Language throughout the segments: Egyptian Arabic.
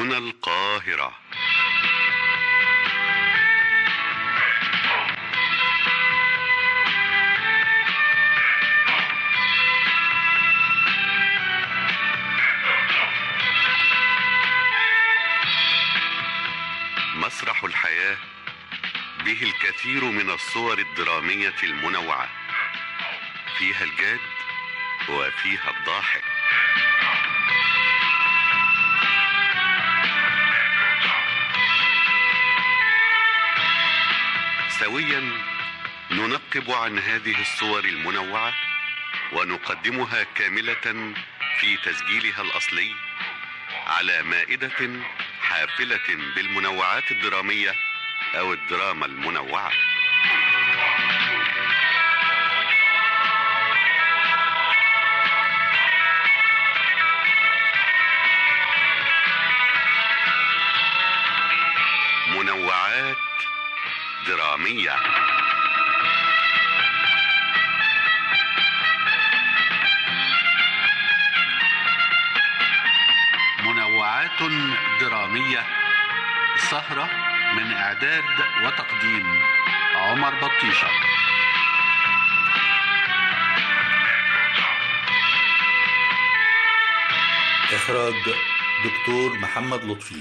هنا القاهرة مسرح الحياة به الكثير من الصور الدرامية المنوعة فيها الجاد وفيها الضاحك سويا ننقب عن هذه الصور المنوعة ونقدمها كاملة في تسجيلها الأصلي على مائدة حافلة بالمنوعات الدرامية أو الدراما المنوعة منوعات درامية منوعات درامية سهرة من إعداد وتقديم عمر بطيشة إخراج دكتور محمد لطفي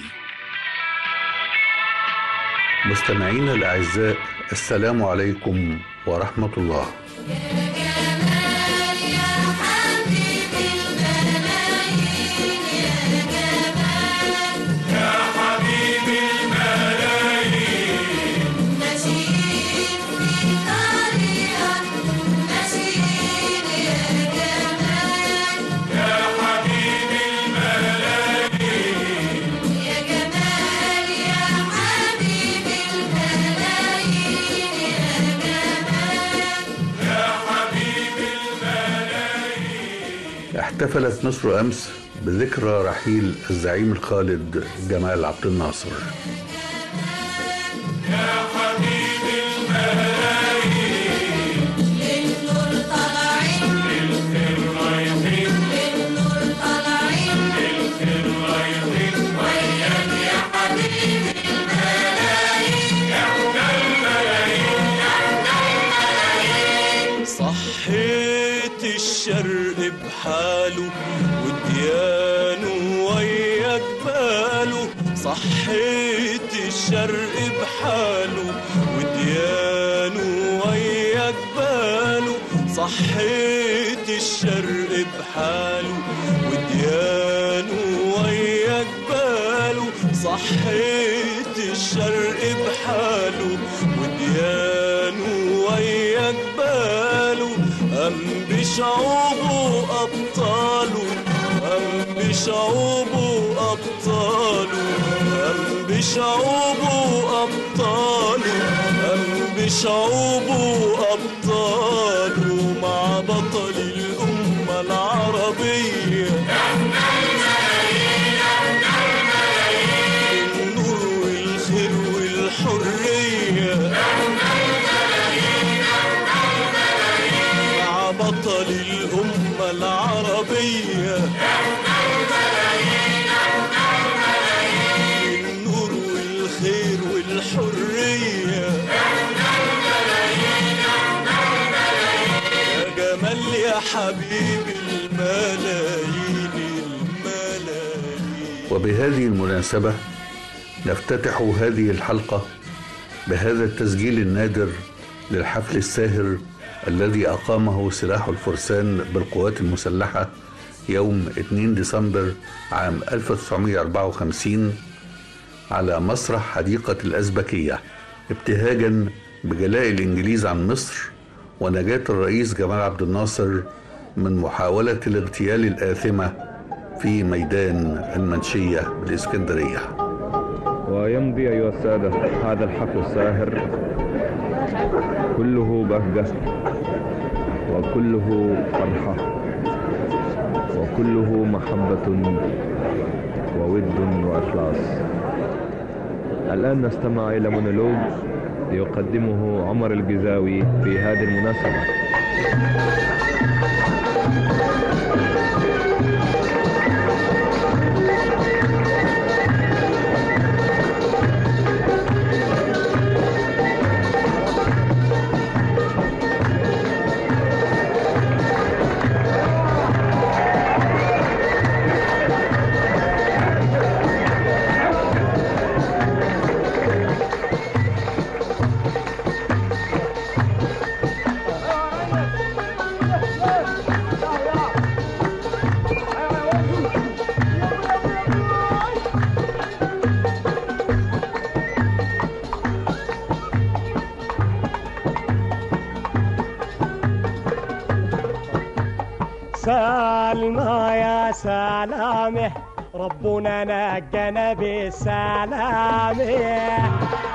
مستمعينا الأعزاء السلام عليكم ورحمة الله احتفلت مصر أمس بذكرى رحيل الزعيم الخالد جمال عبد الناصر صحيت الشرق بحاله وديانه ويا جباله صحيت الشرق بحاله وديانه ويا جباله صحيت الشرق بحاله وديانه ويا جباله صحيت الشرق بحاله وديانه ويا جباله أم بشعوبه أبطاله أم بشعوبه أبطاله أم بشعوبه أبطاله أم بشعوبه أبطاله مع بطل الأمة العربية النور والخير والحرية مع بطل الأمة العربية النور والخير والحرية يا جمال يا حبيب الملايين الملايين وبهذه المناسبة نفتتح هذه الحلقة بهذا التسجيل النادر للحفل الساهر الذي أقامه سلاح الفرسان بالقوات المسلحة يوم 2 ديسمبر عام 1954 على مسرح حديقة الأزبكية ابتهاجا بجلاء الإنجليز عن مصر ونجاة الرئيس جمال عبد الناصر من محاولة الاغتيال الآثمة في ميدان المنشية بالإسكندرية ويمضي أيها السادة هذا الحفل الساهر كله بهجة وكله فرحة وكله محبة وود وإخلاص الآن نستمع إلى مونولوج يقدمه عمر الجزاوي في هذه المناسبة سلمى يا سلامه ربنا نجانا بالسلامه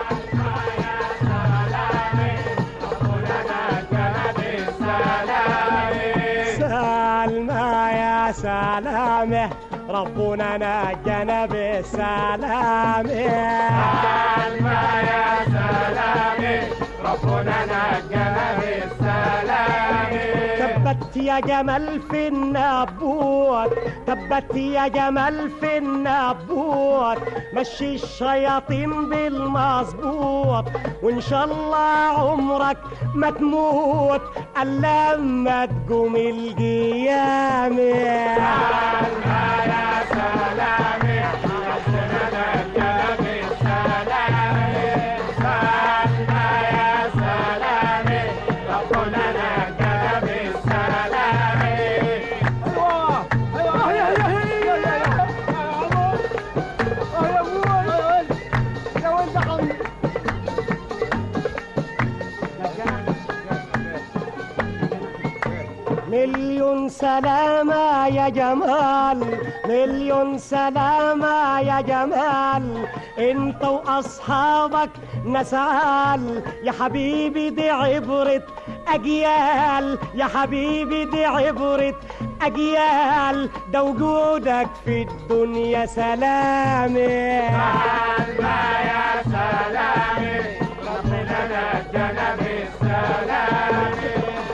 سلمى يا سلامه ربنا نجانا بالسلامه سلمى يا سلامه ربنا نجانا بالسلامه تبت يا جمال في النبوت تبت يا جمال في النبوت مشي الشياطين بالمظبوط وان شاء الله عمرك ما تموت الا لما تقوم القيامه يا سلامي مليون سلامة يا جمال مليون سلامة يا جمال انت واصحابك نسال يا حبيبي دي عبرة اجيال يا حبيبي دي عبرة اجيال ده وجودك في الدنيا سلامي يا سلامي ربنا نجانا بالسلامي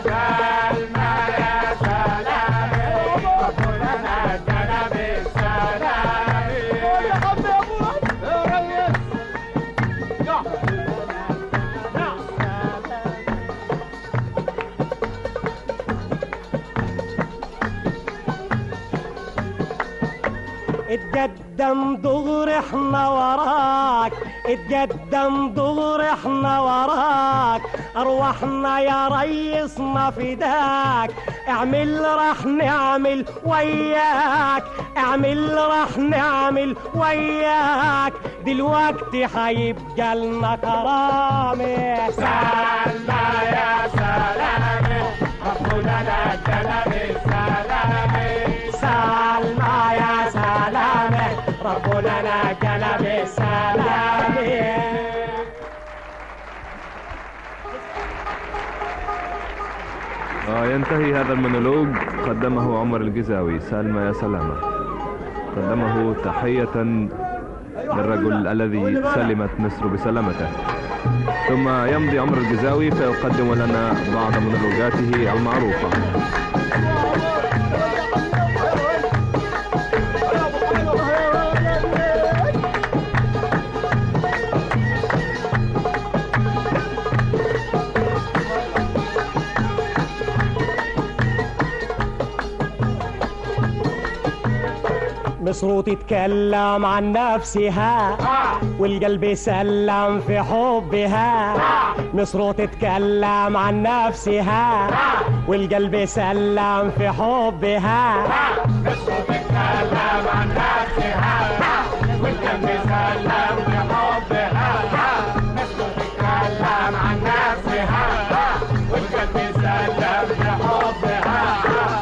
اتقدم دغري احنا وراك اتقدم دغري احنا وراك ارواحنا يا ريسنا فداك اعمل راح نعمل وياك اعمل راح نعمل وياك دلوقتي هيبقى لنا كرامه سلام يا سلامي ربنا نجانا بالسلامه سلمى يا سلامه ربنا نجانا بالسلامه وينتهي هذا المونولوج قدمه عمر الجزاوي سلمى يا سلامة قدمه تحية للرجل الذي سلمت مصر بسلامته ثم يمضي عمر الجزاوي فيقدم لنا بعض مونولوجاته المعروفة مصر تتكلم عن نفسها والقلب سلم في حبها مصر تتكلم عن نفسها والقلب سلم في حبها مصر تتكلم عن نفسها والقلب سلم في حبها مصر تتكلم عن نفسها والقلب سلم في حبها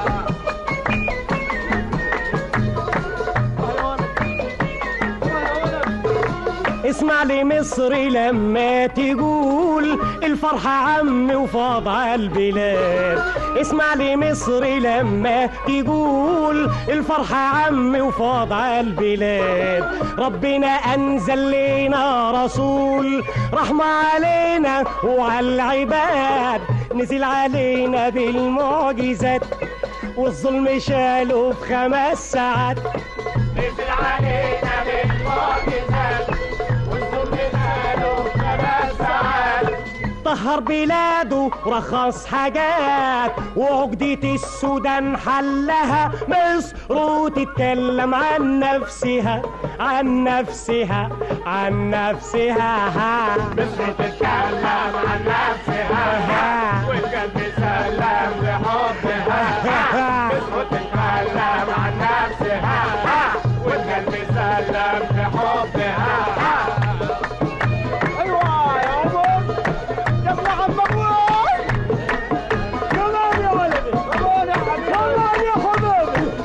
اسمع لي مصري لما تقول الفرحة عمي وفاض على البلاد اسمع لي مصري لما تقول الفرحة عمي وفاض على البلاد ربنا أنزل لنا رسول رحمة علينا وعلى العباد نزل علينا بالمعجزات والظلم شاله في خمس ساعات نزل علينا بالمعجزات والظلم شاله في خمس ساعات طهر بلاده رخص حاجات وعقدة السودان حلها مصر وتتكلم عن نفسها عن نفسها عن نفسها مصر تتكلم عن نفسها والقلب سلم لحبها مصر تتكلم عن نفسها والقلب سلم لحبها ايوه يا عمر يا ابن عم ابوي كمان يا ولدي كمان يا حبيبي كمان يا حبيبي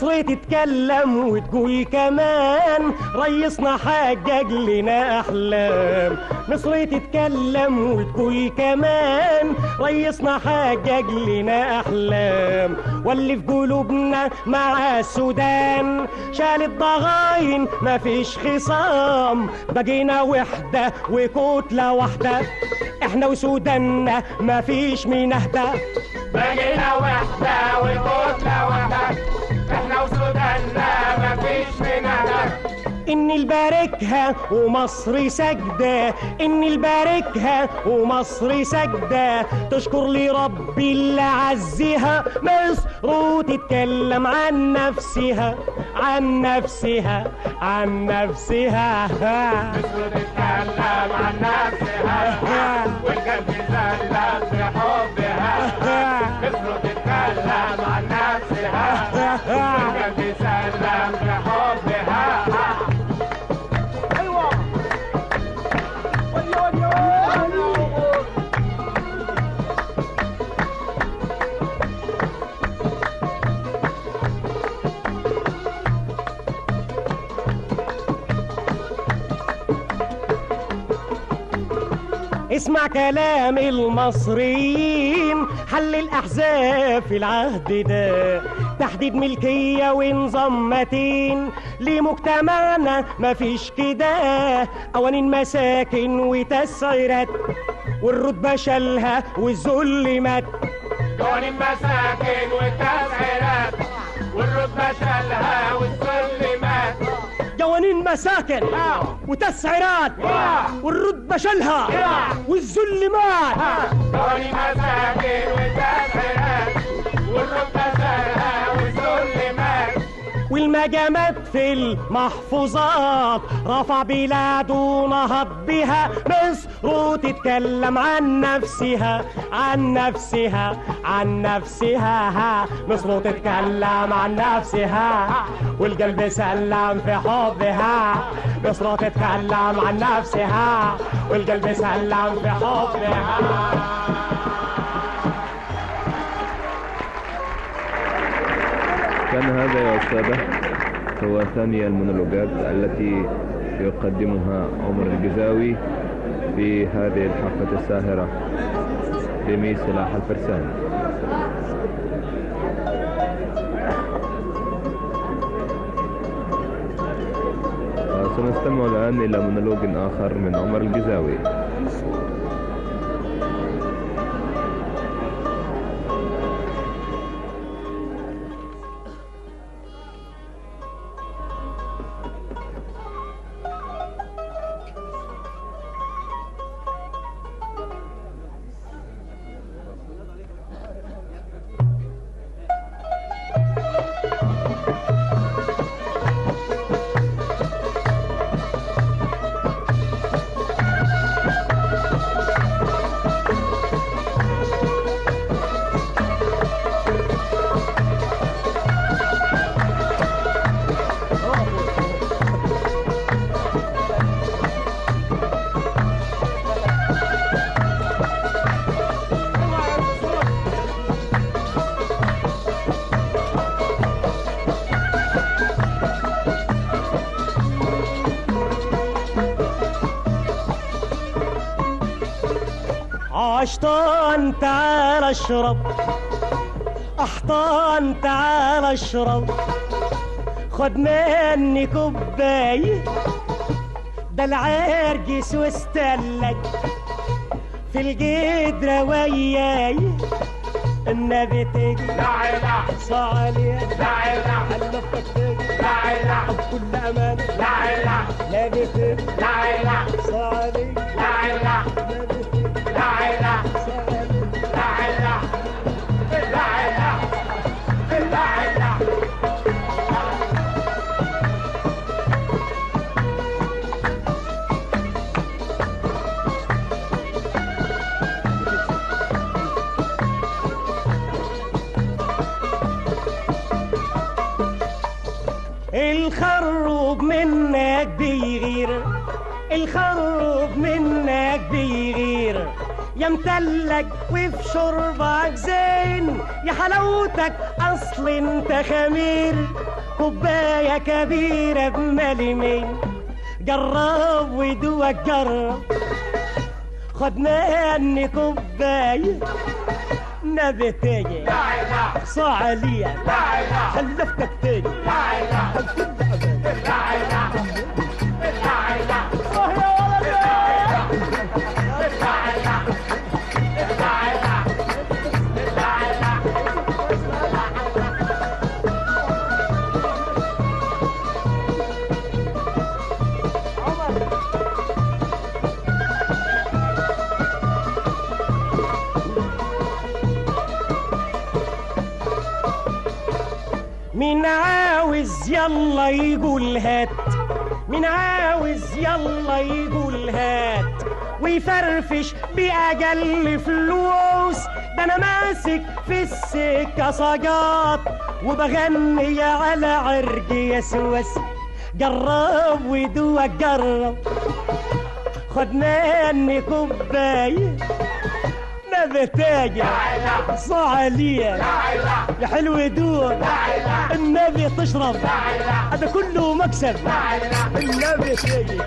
مصر تتكلم وتقول كمان ريسنا حجج لنا احلام مصر تتكلم وتقول كمان ريسنا حجج لنا احلام واللي في قلوبنا مع السودان شال الضغاين مفيش خصام بقينا وحدة وكتلة واحدة احنا وسوداننا مفيش مين اهدى بقينا وحدة وكتلة واحدة احنا وسوداننا مفيش مننا إني الباركها ومصر سجدة إني الباركها ومصر سجدة تشكر لي ربي اللي عزها مصر وتتكلم عن نفسها عن نفسها عن نفسها مصر تتكلم عن نفسها والقلب يسلم في حبها مصر تتكلم عن نفسها والقلب يسلم في حبها اسمع كلام المصريين حل الأحزاب في العهد ده تحديد ملكية ونظام متين لمجتمعنا مفيش كده قوانين مساكن وتسعيرات والرتبة شالها والذل مات قوانين مساكن والتسعيرات والرتبة شالها والسلمات قوانين مساكن وتسعيرات والرتبة شالها والذل مات قوانين مساكن والتسعيرات والرتبة شالها والسلمات والمجامات في المحفوظات رفع بلاد ونهض بها مصر وتتكلم عن نفسها عن نفسها عن نفسها ها مصر تتكلم عن نفسها والقلب سلم في حبها مصر تتكلم عن نفسها والقلب سلم في حبها كان هذا يا السادة هو ثاني المونولوجات التي يقدمها عمر الجزاوي في هذه الحلقة الساهرة لمي سلاح الفرسان وسنستمع الآن إلى مونولوج آخر من عمر الجزاوي عشطان تعال اشرب احطان تعال اشرب خد مني كوباية ده العرجس واستلج في الجدرة وياي النبي تجي لا إله صالي لا إله حلفتك تجي لا إله بكل أمان لا إله نبي تجي لا إله صالي لا إله نبي تجي لا إله صالي لا إله لا إله لا إله الخروب منك بيغير الخروب منك بيغير يا متلج وفي شربك زين يا حلاوتك اصل انت خمير كوباية كبيرة بمليمين جرب ودوق جرب خد مني كوباية نبتاية صاع عليا خلفتك تاني مين عاوز يلا يقول هات مين عاوز يلا يقول هات ويفرفش بأقل فلوس ده أنا ماسك في السكة صاجات وبغني على عرق يسوس جرب ودوق جرب خد مني كوباية نبتاية صاع عليا يا حلو دور النبي تشرب هذا كله مكسب النبي تيجي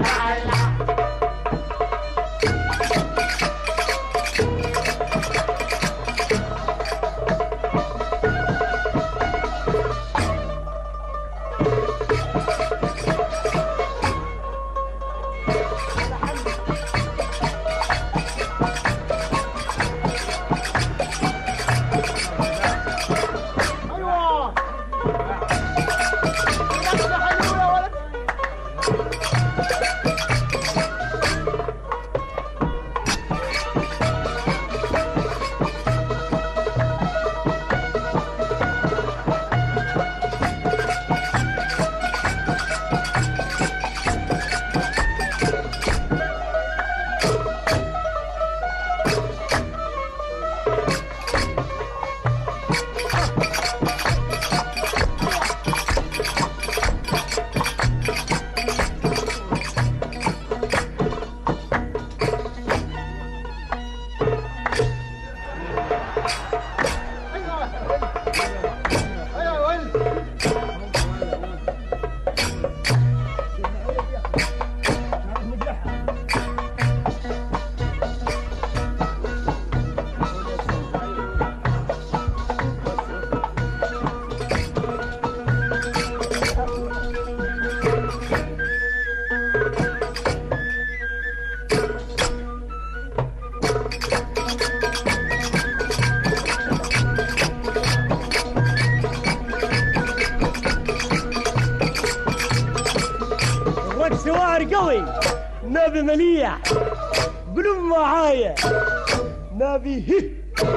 الرقص واعر قوي نبي مليح قلوب معايا نبي هي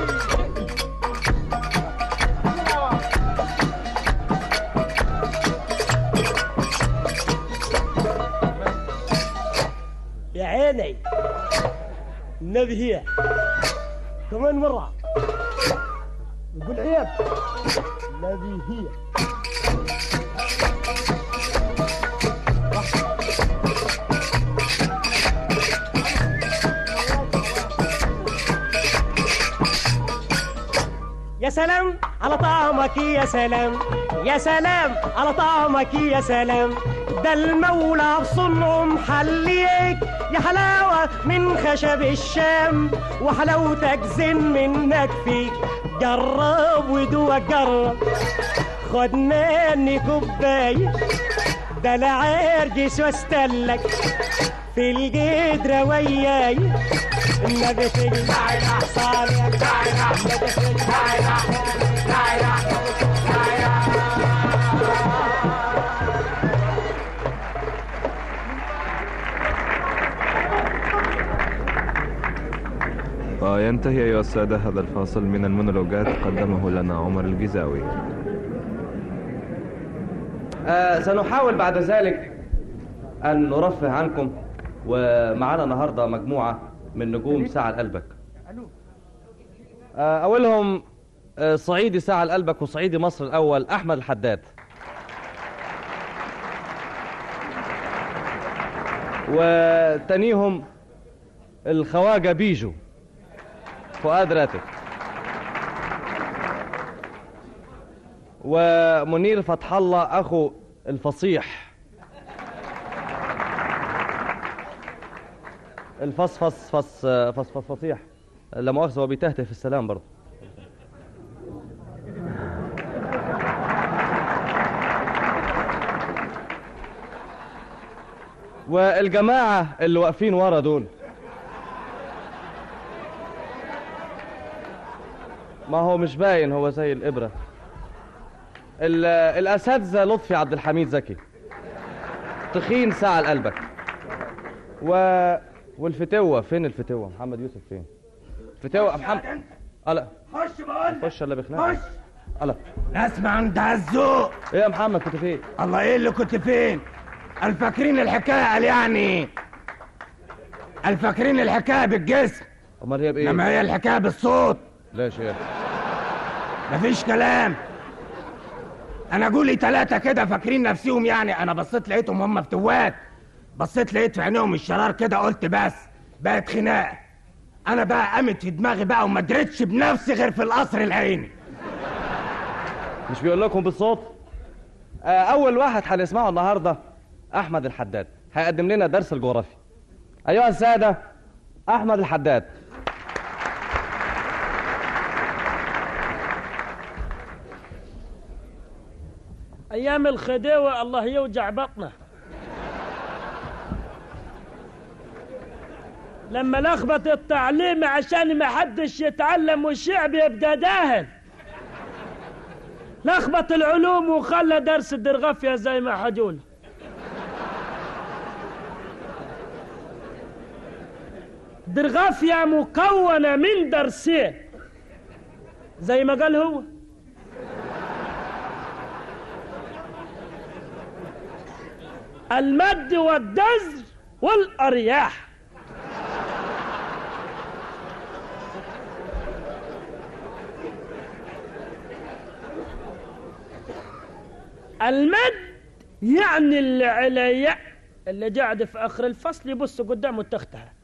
يا عيني النبي هي كمان مرة يقول عيب النبي هي يا سلام على طعمك يا سلام يا سلام على طعمك يا سلام ده المولى بصنعه محليك يا حلاوة من خشب الشام وحلاوتك زين منك فيك جرب ودوق جرب خد مني كوباية ده العرجس واستلك في القدرة وياي النبي تجي صالح النبي تجي وينتهي أيها السادة هذا الفاصل من المونولوجات قدمه لنا عمر الجزاوي آه سنحاول بعد ذلك أن نرفه عنكم ومعنا النهاردة مجموعة من نجوم ساعة لقلبك آه أولهم آه صعيدي ساعة لقلبك وصعيدي مصر الأول أحمد الحداد وتانيهم الخواجة بيجو فؤاد راتب ومنير فتح الله اخو الفصيح الفص فص فص فص فص فصيح لا مؤاخذة هو بيتهته في السلام برضه والجماعة اللي واقفين ورا دول ما هو مش باين هو زي الإبرة ال- الأساتذة لطفي عبد الحميد زكي تخين ساعة لقلبك و... والفتوة فين الفتوة محمد يوسف فين الفتوة محمد ألا خش بقول خش اللي بخناقة خش ألا اسمع انت الذوق إيه يا محمد كنت فين الله ايه اللي كنت فين الفاكرين الحكايه قال يعني الفاكرين الحكايه بالجسم أمال هي بإيه لما هي الحكايه بالصوت لا يا شيخ مفيش كلام انا قولي ثلاثة كده فاكرين نفسيهم يعني انا بصيت لقيتهم هم فتوات بصيت لقيت في عينيهم الشرار كده قلت بس بقت خناقة انا بقى قامت في دماغي بقى وما دريتش بنفسي غير في القصر العيني مش بيقول لكم بالصوت آه، اول واحد هنسمعه النهارده احمد الحداد هيقدم لنا درس الجغرافيا ايها الساده احمد الحداد ايام الخديوه الله يوجع بطنه لما لخبط التعليم عشان ما حدش يتعلم والشعب يبقى داهن لخبط العلوم وخلى درس الدرغفية زي ما حجول درغفية مكونة من درسين زي ما قال هو المد والدزر والأرياح المد يعني اللي علي اللي قاعد في آخر الفصل يبص قدامه تختها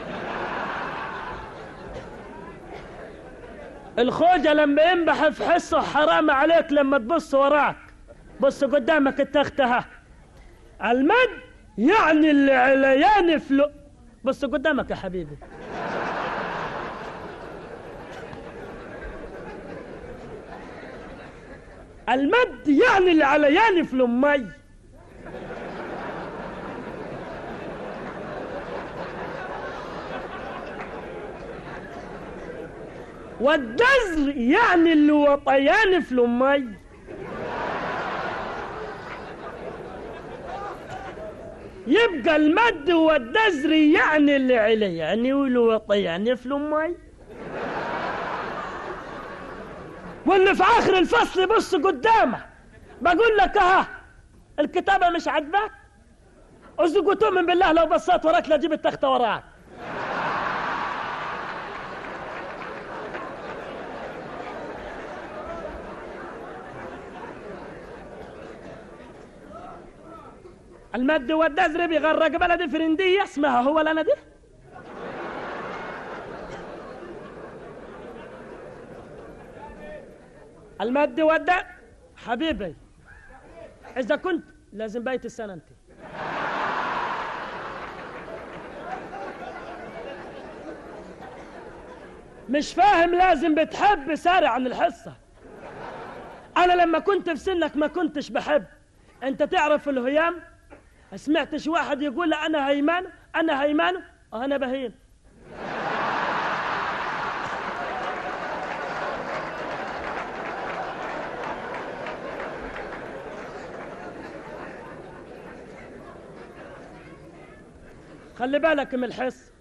الخوجة لما ينبح في حصه حرام عليك لما تبص وراك بص قدامك التختها المد يعني اللي عليان فلو بص قدامك يا حبيبي المد يعني اللي عليان في الأمي والدزر يعني اللي وطيان في الأمي يبقى المد والدزر يعني اللي عليه يعني واللي وطيان في الأمي واللي في آخر الفصل بص قدامه بقول لك ها الكتابة مش عاجباك أصدق وتؤمن بالله لو بصيت وراك لا جيب التختة وراك المد والدزر بيغرق بلد فرندية اسمها هو لنا دي المد والد حبيبي إذا كنت لازم بيت السنة أنت مش فاهم لازم بتحب سارع عن الحصة أنا لما كنت في سنك ما كنتش بحب أنت تعرف الهيام سمعتش واحد يقول أنا هيمان أنا هيمان أنا بهيم خلي بالك من الحس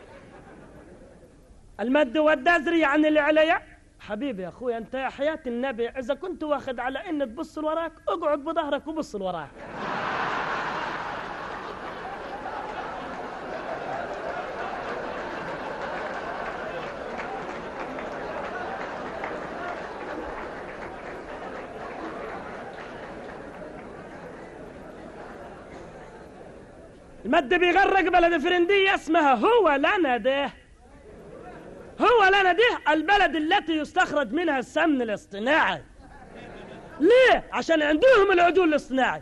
المد والدزر يعني اللي عليا حبيبي يا اخويا انت يا حياة النبي اذا كنت واخد على ان تبص لوراك اقعد بظهرك وبص لوراك المد بيغرق بلد فرندية اسمها هو لنا ده هو لنا ده البلد التي يستخرج منها السمن الاصطناعي ليه عشان عندهم العدول الاصطناعي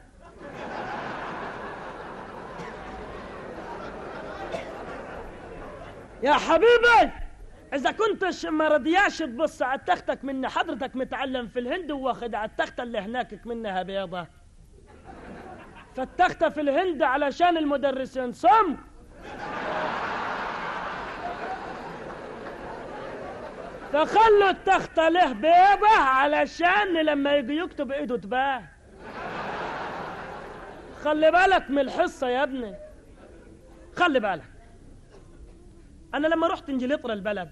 يا حبيبي اذا كنتش ما رضياش تبص على تختك من حضرتك متعلم في الهند واخد على التخته اللي هناك منها بيضه فالتخته في الهند علشان المدرسين صم فخلوا التخته له بيضه علشان لما يجي يكتب ايده تبان خلي بالك من الحصه يا ابني خلي بالك انا لما رحت انجلترا البلد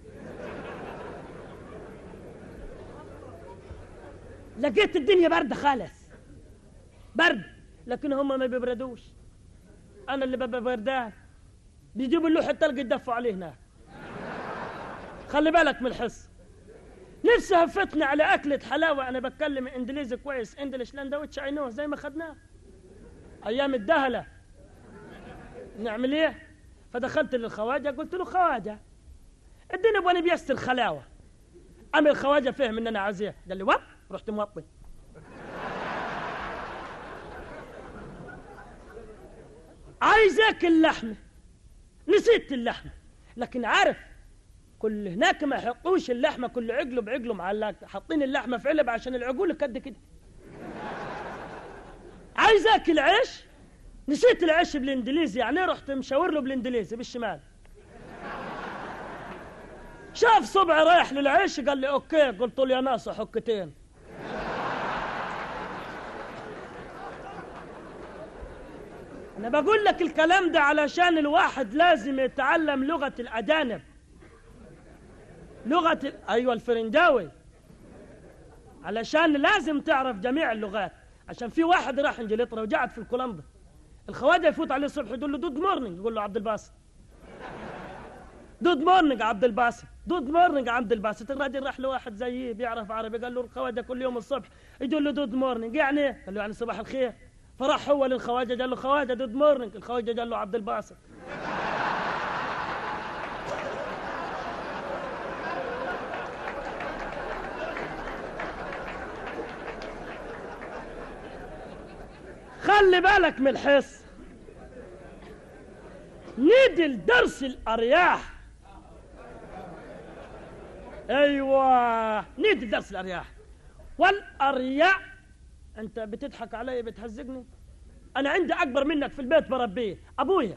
لقيت الدنيا برد خالص برد لكن هم ما بيبردوش انا اللي ببقى بردان بيجيبوا اللوح التلج يدفوا عليه هناك خلي بالك من الحصه نفسي هفتني على أكلة حلاوة أنا بتكلم إنجليزي كويس إنجلش لاندوتش عينوه زي ما خدناه أيام الدهلة نعمل إيه؟ فدخلت للخواجة قلت له خواجة اديني بوني بيست الخلاوة أما الخواجة فهم إن أنا عايزاه قال لي وات رحت موطي عايز اكل لحمه نسيت اللحمه لكن عارف كل هناك ما يحطوش اللحمه كل عجله بعجله معلق حاطين اللحمه في علب عشان العجول قد كده عايز اكل عيش نسيت العيش بالانجليزي يعني رحت مشاور له بالانجليزي بالشمال شاف صبعي رايح للعيش قال لي اوكي قلت له يا ناس حكتين انا بقول لك الكلام ده علشان الواحد لازم يتعلم لغه الاجانب لغه ال... ايوه الفرنجاوي علشان لازم تعرف جميع اللغات عشان في واحد راح انجلترا وقعد في الكولومبا الخواجه يفوت عليه الصبح يقول له دود مورنينج يقول له عبد الباسط دود مورنينج عبد الباسط دود مورنينج عبد الباسط الراجل راح لواحد زيي بيعرف عربي قال له الخواجه كل يوم الصبح يقول له دود مورنينج يعني ايه؟ قال له يعني صباح الخير فراح هو للخواجه قال له خواجه دود مورنينج الخواجه قال له عبد الباسط خلي بالك من الحس ندي لدرس الارياح ايوه ندي لدرس الارياح والارياح انت بتضحك علي بتهزقني انا عندي اكبر منك في البيت بربيه ابويا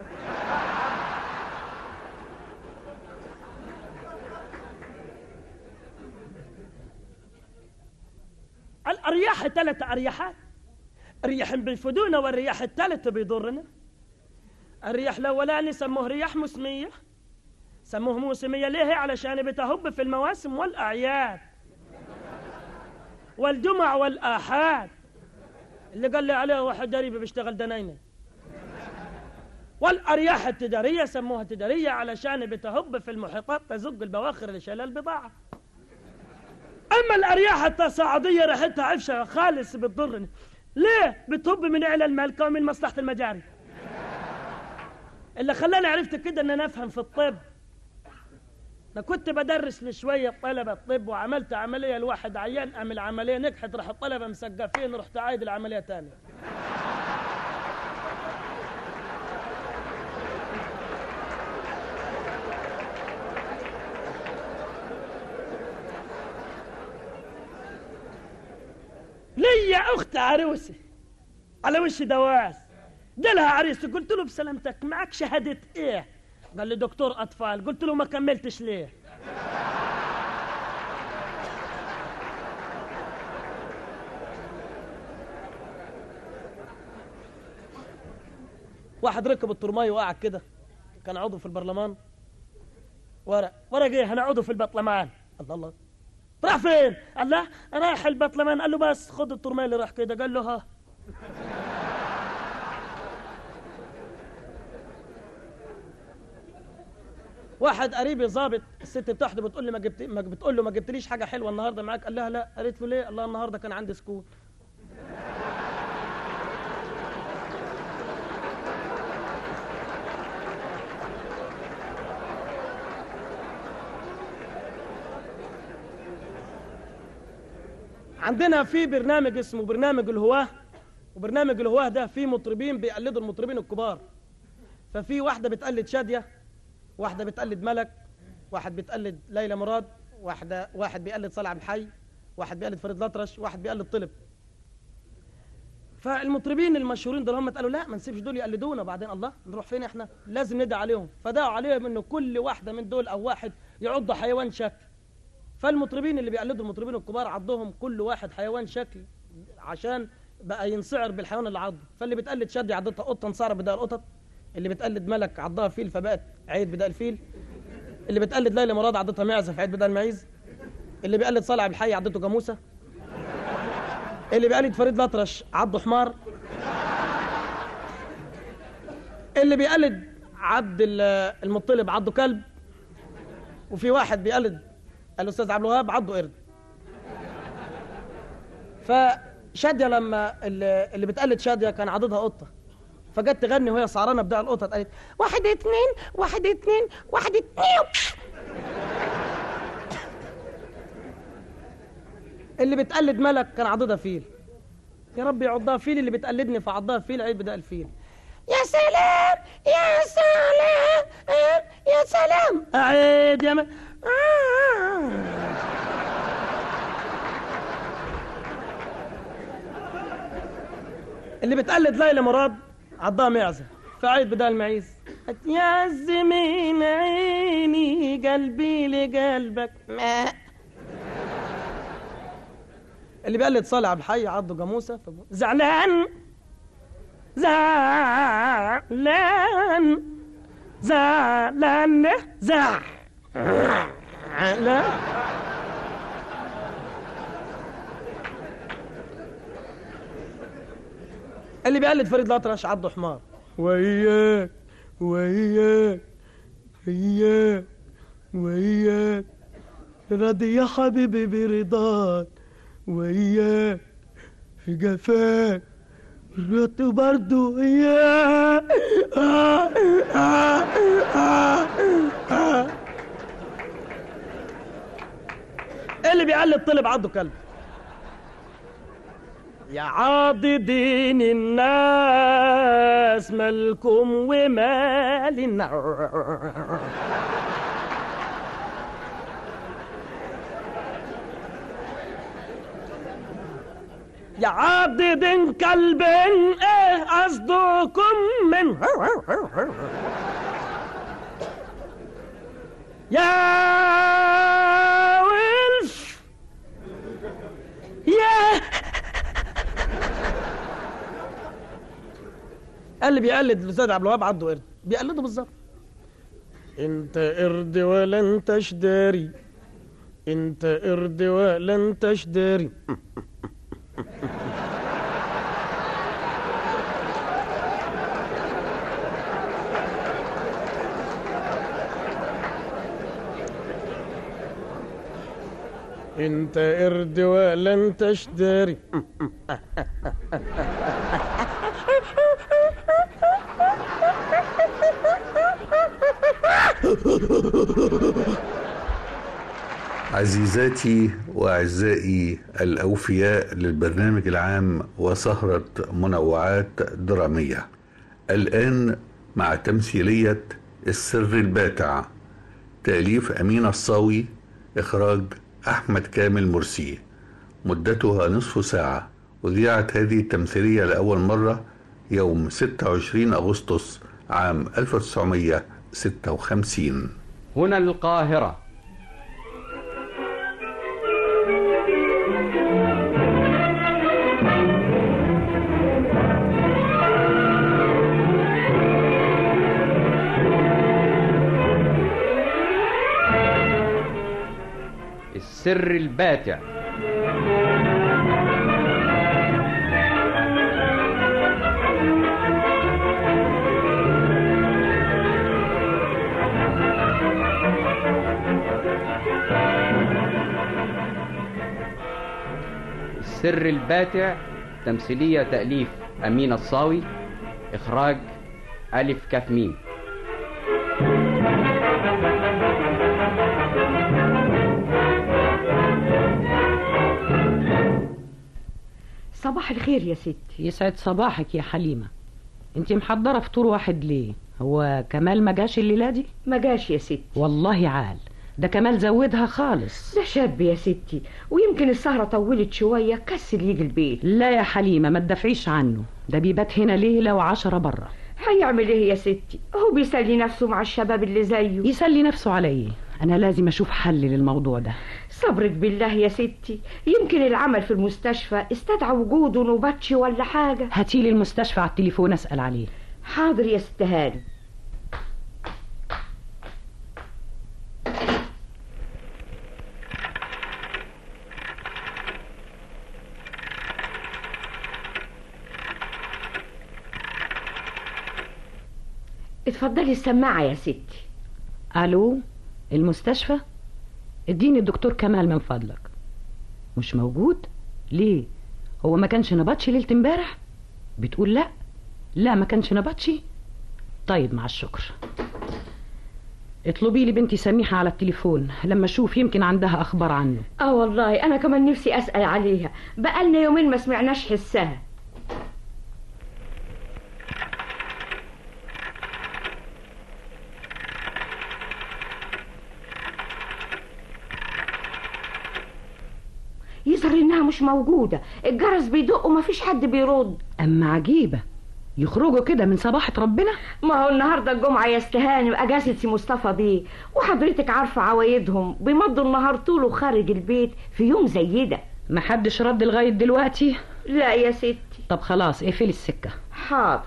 الارياح ثلاث ارياحات رياح بيفيدونا والرياح الثالث بيضرنا الرياح الاولاني سموه رياح موسميه سموه موسميه ليه علشان بتهب في المواسم والاعياد والجمع والاحاد اللي قال لي عليه واحد قريب بيشتغل دناينه والارياح التجاريه سموها تجاريه علشان بتهب في المحيطات تزق البواخر لشلال البضاعه اما الارياح التصاعديه ريحتها عفشه خالص بتضرني ليه بتهب من اعلى الملكه ومن مصلحه المجاري اللي خلاني عرفت كده ان انا افهم في الطب انا كنت بدرس لشويه طلبه طب وعملت عمليه لواحد عيان قام العمليه نجحت راح الطلبه مسقفين رحت عايد العمليه تاني ليا اخت عروسه على وش دواس جالها عريس قلت له بسلامتك معك شهاده ايه قال لي دكتور اطفال قلت له ما كملتش ليه واحد ركب الترماي وقعد كده كان عضو في البرلمان ورق ورق ايه انا عضو في البرلمان الله الله راح فين؟ قال له رايح البطلمان قال له بس خد الترماي اللي راح كده قال له ها واحد قريبي ظابط الست بتاعته بتقول لي ما جبت ما بتقول له ما جبتليش حاجه حلوه النهارده معاك قال لها لا قالت له ليه الله النهارده كان عندي سكون عندنا في برنامج اسمه برنامج الهواه وبرنامج الهواه ده فيه مطربين بيقلدوا المطربين الكبار ففي واحده بتقلد شاديه واحده بتقلد ملك واحد بتقلد ليلى مراد واحده واحد بيقلد صالح عبد الحي واحد بيقلد فريد الأطرش واحد بيقلد طلب فالمطربين المشهورين دول هم قالوا لا ما نسيبش دول يقلدونا بعدين الله نروح فين احنا لازم ندعي عليهم فدعوا عليهم انه كل واحده من دول او واحد يعض حيوان شكل فالمطربين اللي بيقلدوا المطربين الكبار عضهم كل واحد حيوان شكل عشان بقى ينصعر بالحيوان اللي عضه فاللي بتقلد شادي عضتها قطه انصعر بدل القطط اللي بتقلد ملك عضها فيل فبقت عيد بدل الفيل اللي بتقلد ليلى مراد عضتها معزه فعيد بدل المعيز اللي بيقلد صالح عبد الحي عضته جاموسه اللي بيقلد فريد الأطرش عضه حمار اللي بيقلد عبد ال- المطلب عضه كلب وفي واحد بيقلد الاستاذ عبد الوهاب عضه قرد فشاديه لما اللي اللي بتقلد شاديه كان عضدها قطه فجت تغني وهي سعرانه بداع القطط قالت واحد اتنين واحد اتنين واحد اتنين اللي بتقلد ملك كان عضدها فيل يا رب يعضها فيل اللي بتقلدني فعضها فيل عيد بدأ الفيل يا سلام يا سلام يا سلام عيد يا م... اللي بتقلد ليلى مراد عضها معزة فعيد بدل المعيز يا زمين عيني قلبي لقلبك ما اللي بيقلد صالح عبد الحي عضه جاموسه فب- زعلان زعلان زعلان زعلان اللي بيقلد فريد الأطرش عضه حمار وياك وياك وياك وياك راضي يا حبيبي برضاك وياك في جفاك رحت برضو وياك آه آه آه آه. اللي بيقلد طلب عضه كلب يا عاضدين الناس مالكم ومال النار يا عاضدين كلب ايه قصدكم من يا ويلف يا اللي بيقلد الاستاذ عبد الوهاب عضه قرد بيقلده بالظبط انت قرد ولا انت شداري انت قرد ولا انت شداري انت قرد ولا انت شداري عزيزاتي واعزائي الاوفياء للبرنامج العام وسهره منوعات دراميه الان مع تمثيليه السر الباتع تاليف امين الصاوي اخراج احمد كامل مرسي مدتها نصف ساعه اذيعت هذه التمثيليه لاول مره يوم 26 اغسطس عام 1956 هنا القاهرة السر الباتع السر الباتع تمثيلية تأليف أمين الصاوي إخراج ألف كاف ميم صباح الخير يا ستي يسعد صباحك يا حليمة انت محضرة فطور واحد ليه هو كمال ما جاش الليلة دي ما جاش يا ستي والله عال ده كمال زودها خالص ده شاب يا ستي ويمكن السهرة طولت شوية كسل يجي البيت لا يا حليمة ما تدافعيش عنه ده بيبات هنا ليلة وعشرة برا هيعمل ايه يا ستي هو بيسلي نفسه مع الشباب اللي زيه يسلي نفسه على ايه انا لازم اشوف حل للموضوع ده صبرك بالله يا ستي يمكن العمل في المستشفى استدعى وجوده نوباتش ولا حاجة هاتيلي المستشفى على التليفون اسأل عليه حاضر يا ست هاني اتفضلي السماعة يا ستي الو المستشفى اديني الدكتور كمال من فضلك مش موجود ليه هو ما كانش نبطشي ليله امبارح بتقول لا لا ما كانش نبطشي طيب مع الشكر اطلبي لي بنتي سميحة على التليفون لما اشوف يمكن عندها اخبار عنه اه والله انا كمان نفسي اسأل عليها بقالنا يومين ما سمعناش حسها يظهر انها مش موجودة الجرس بيدق ومفيش حد بيرد اما عجيبة يخرجوا كده من صباحة ربنا ما هو النهارده الجمعة يا استهاني واجازة سي مصطفى بيه وحضرتك عارفة عوايدهم بيمضوا النهار طوله خارج البيت في يوم زي ده محدش رد لغاية دلوقتي لا يا ستي طب خلاص اقفلي السكة حاضر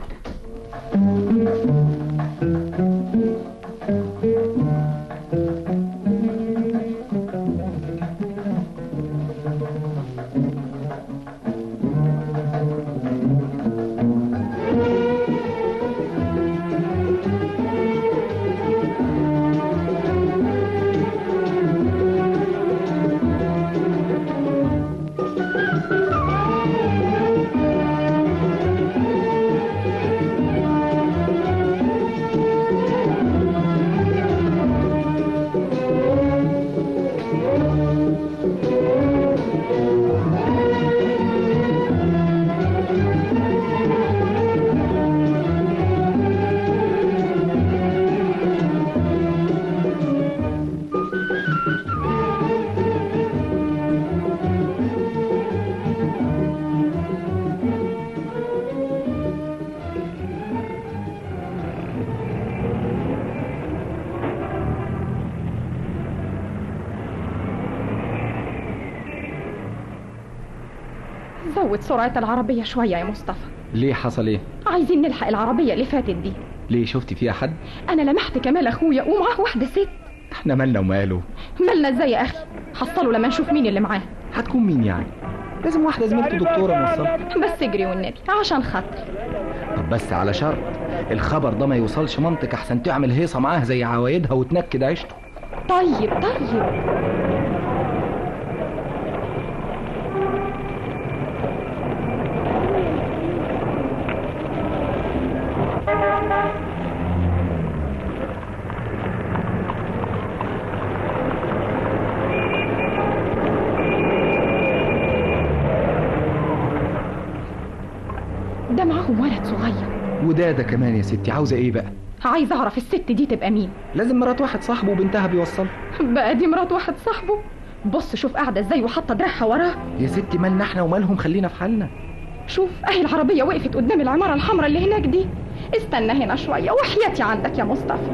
زود سرعة العربية شوية يا مصطفى ليه حصل ايه عايزين نلحق العربية اللي فاتت دي ليه شفتي فيها حد أنا لمحت كمال أخويا ومعاه واحدة ست احنا مالنا وماله مالنا ازاي يا أخي حصلوا لما نشوف مين اللي معاه هتكون مين يعني لازم واحدة زميلته دكتورة موصلة بس اجري والنبي عشان خاطري طب بس على شرط الخبر ده ما يوصلش منطق احسن تعمل هيصة معاه زي عوايدها وتنكد عيشته طيب طيب ده معاهم ولد صغير وده ده كمان يا ستي عاوزة ايه بقى عايز اعرف الست دي تبقى مين لازم مرات واحد صاحبه وبنتها بيوصلها بقى دي مرات واحد صاحبه بص شوف قاعدة ازاي وحاطة دراعها وراه يا ستي مالنا احنا ومالهم خلينا في حالنا شوف اهي العربية وقفت قدام العمارة الحمراء اللي هناك دي استنى هنا شوية وحياتي عندك يا مصطفى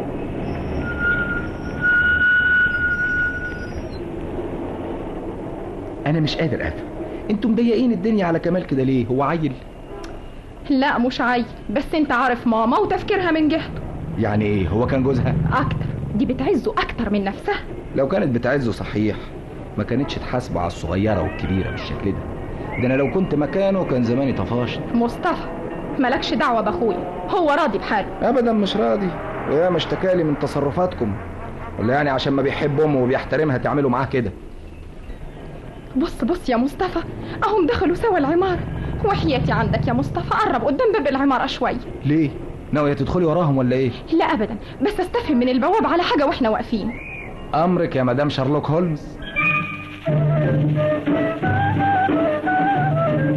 انا مش قادر افهم انتوا مضيقين الدنيا على كمال كده ليه هو عيل لا مش عيل بس انت عارف ماما وتفكيرها من جهته يعني ايه هو كان جوزها اكتر دي بتعزه اكتر من نفسها لو كانت بتعزه صحيح ما كانتش تحاسبه على الصغيرة والكبيرة بالشكل ده ده انا لو كنت مكانه كان زماني طفشت مصطفى مالكش دعوة باخويا هو راضي بحاله ابدا مش راضي ويا ما اشتكالي من تصرفاتكم ولا يعني عشان ما بيحب امه وبيحترمها تعملوا معاه كده بص بص يا مصطفى اهم دخلوا سوا العمارة وحياتي عندك يا مصطفى قرب قدام باب العمارة شوية ليه ناوية تدخلي وراهم ولا ايه لا ابدا بس استفهم من البواب على حاجة واحنا واقفين امرك يا مدام شارلوك هولمز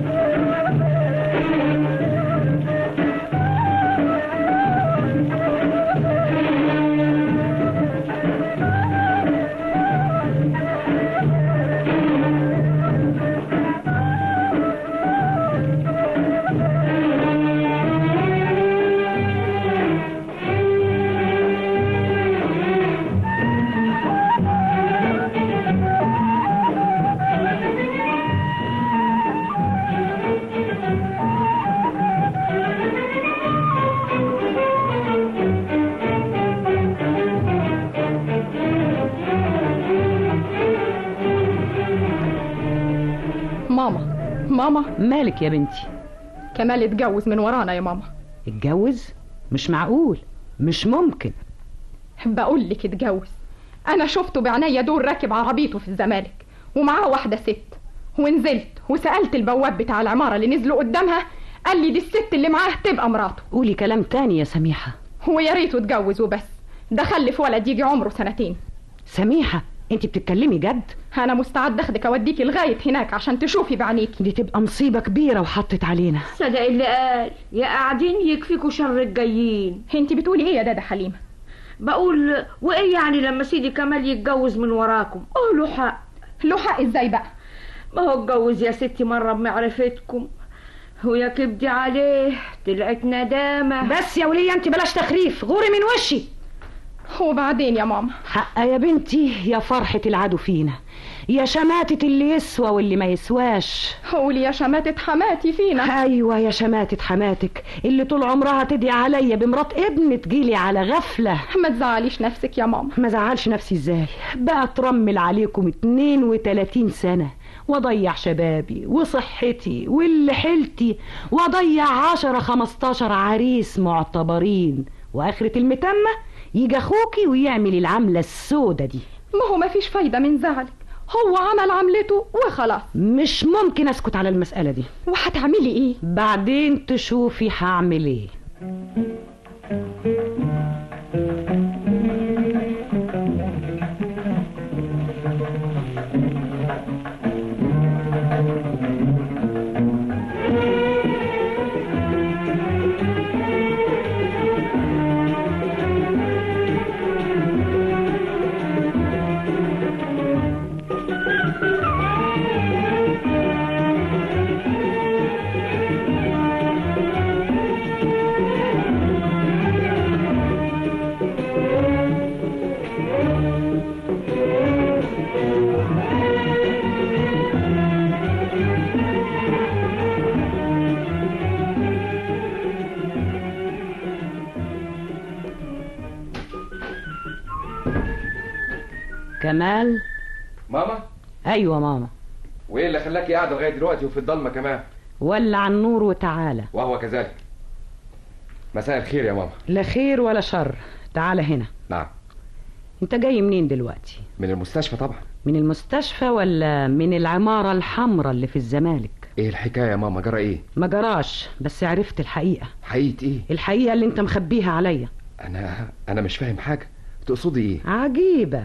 ماما مالك يا بنتي كمال اتجوز من ورانا يا ماما اتجوز مش معقول مش ممكن بقول لك اتجوز انا شفته بعينيا دول راكب عربيته في الزمالك ومعاه واحده ست ونزلت وسالت البواب بتاع العماره اللي نزلوا قدامها قال لي دي الست اللي معاه تبقى مراته قولي كلام تاني يا سميحه هو يا ريته اتجوز وبس ده خلف ولد يجي عمره سنتين سميحه انت بتتكلمي جد انا مستعد اخدك اوديكي لغايه هناك عشان تشوفي بعينيكي دي تبقى مصيبه كبيره وحطت علينا صدق اللي قال يا قاعدين يكفيكوا شر الجايين انت بتقولي ايه يا دادا حليمه بقول وايه يعني لما سيدي كمال يتجوز من وراكم اه له حق له حق ازاي بقى ما هو اتجوز يا ستي مره بمعرفتكم ويا كبدي عليه طلعت ندامه بس يا وليه انت بلاش تخريف غوري من وشي وبعدين يا ماما حق يا بنتي يا فرحة العدو فينا يا شماتة اللي يسوى واللي ما يسواش قولي يا شماتة حماتي فينا ايوه يا شماتة حماتك اللي طول عمرها تدعي عليا بمرات ابن تجيلي على غفلة ما تزعليش نفسك يا ماما ما زعلش نفسي ازاي بقى ترمل عليكم 32 سنة واضيع شبابي وصحتي واللي حيلتي واضيع عشرة خمستاشر عريس معتبرين واخرة المتمة يجي اخوكي ويعمل العملة السودة دي ما هو ما فيش فايدة من زعلك هو عمل عملته وخلاص مش ممكن اسكت على المسألة دي وهتعملي ايه بعدين تشوفي هعمل ايه كمال ماما ايوه ماما وايه اللي خلاكي قاعده لغايه دلوقتي وفي الضلمه كمان ولع النور وتعالى وهو كذلك مساء الخير يا ماما لا خير ولا شر تعالى هنا نعم انت جاي منين دلوقتي من المستشفى طبعا من المستشفى ولا من العمارة الحمراء اللي في الزمالك ايه الحكايه يا ماما جرى ايه ما جراش بس عرفت الحقيقة حقيقه ايه الحقيقة اللي انت مخبيها عليا انا انا مش فاهم حاجه تقصدي ايه عجيبة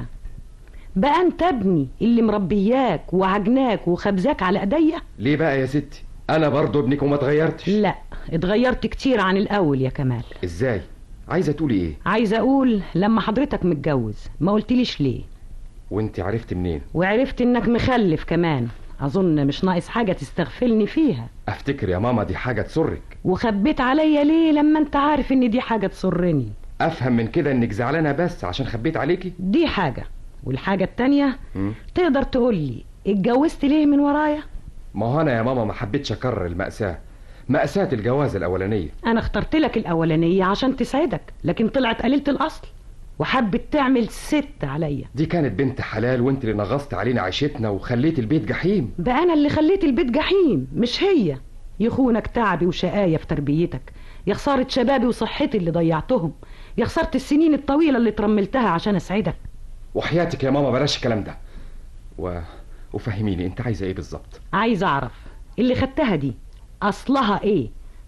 بقى انت ابني اللي مربياك وعجناك وخبزاك على ايديا ليه بقى يا ستي انا برضو ابنك وما اتغيرتش لا اتغيرت كتير عن الاول يا كمال ازاي عايزه تقولي ايه عايزه اقول لما حضرتك متجوز ما قلتليش ليه وانت عرفت منين وعرفت انك مخلف كمان اظن مش ناقص حاجه تستغفلني فيها افتكر يا ماما دي حاجه تسرك وخبيت عليا ليه لما انت عارف ان دي حاجه تسرني افهم من كده انك زعلانه بس عشان خبيت عليكي دي حاجه والحاجه التانية مم. تقدر تقولي اتجوزت ليه من ورايا ما هو انا يا ماما ما حبيتش اكرر المأساة مأساة الجواز الأولانية انا اخترت لك الاولانيه عشان تسعدك لكن طلعت قليله الاصل وحبت تعمل ست عليا دي كانت بنت حلال وانت اللي نغصت علينا عيشتنا وخليت البيت جحيم بقى انا اللي خليت البيت جحيم مش هي يخونك تعبي وشقاية في تربيتك يا خسارة شبابي وصحتي اللي ضيعتهم يا خسارة السنين الطويلة اللي ترملتها عشان اسعدك وحياتك يا ماما بلاش الكلام ده و... وفهميني انت عايزه ايه بالظبط عايز اعرف اللي خدتها دي اصلها ايه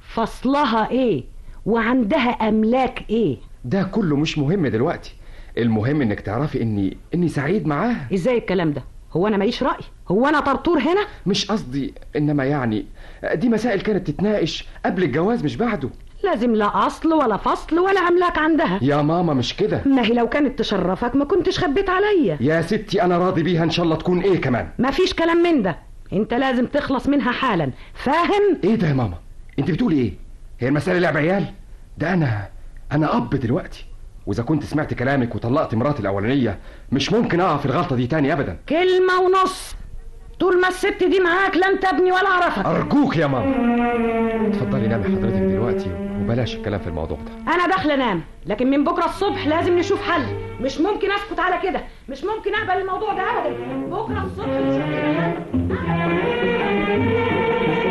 فصلها ايه وعندها املاك ايه ده كله مش مهم دلوقتي المهم انك تعرفي اني اني سعيد معاها ازاي الكلام ده هو انا ماليش راي هو انا طرطور هنا مش قصدي انما يعني دي مسائل كانت تتناقش قبل الجواز مش بعده لازم لا اصل ولا فصل ولا املاك عندها يا ماما مش كده ما هي لو كانت تشرفك ما كنتش خبيت عليا يا ستي انا راضي بيها ان شاء الله تكون ايه كمان ما فيش كلام من ده انت لازم تخلص منها حالا فاهم ايه ده يا ماما انت بتقولي ايه هي المسألة لعب عيال ده انا انا اب دلوقتي واذا كنت سمعت كلامك وطلقت مراتي الاولانيه مش ممكن اقع في الغلطه دي تاني ابدا كلمة ونص طول ما الست دي معاك لن تبني ولا اعرفك ارجوك يا ماما اتفضلي نامي حضرتك دلوقتي وبلاش الكلام في الموضوع ده انا داخله انام لكن من بكره الصبح لازم نشوف حل مش ممكن اسكت على كده مش ممكن اقبل الموضوع ده ابدا بكره الصبح نشوف لنا حل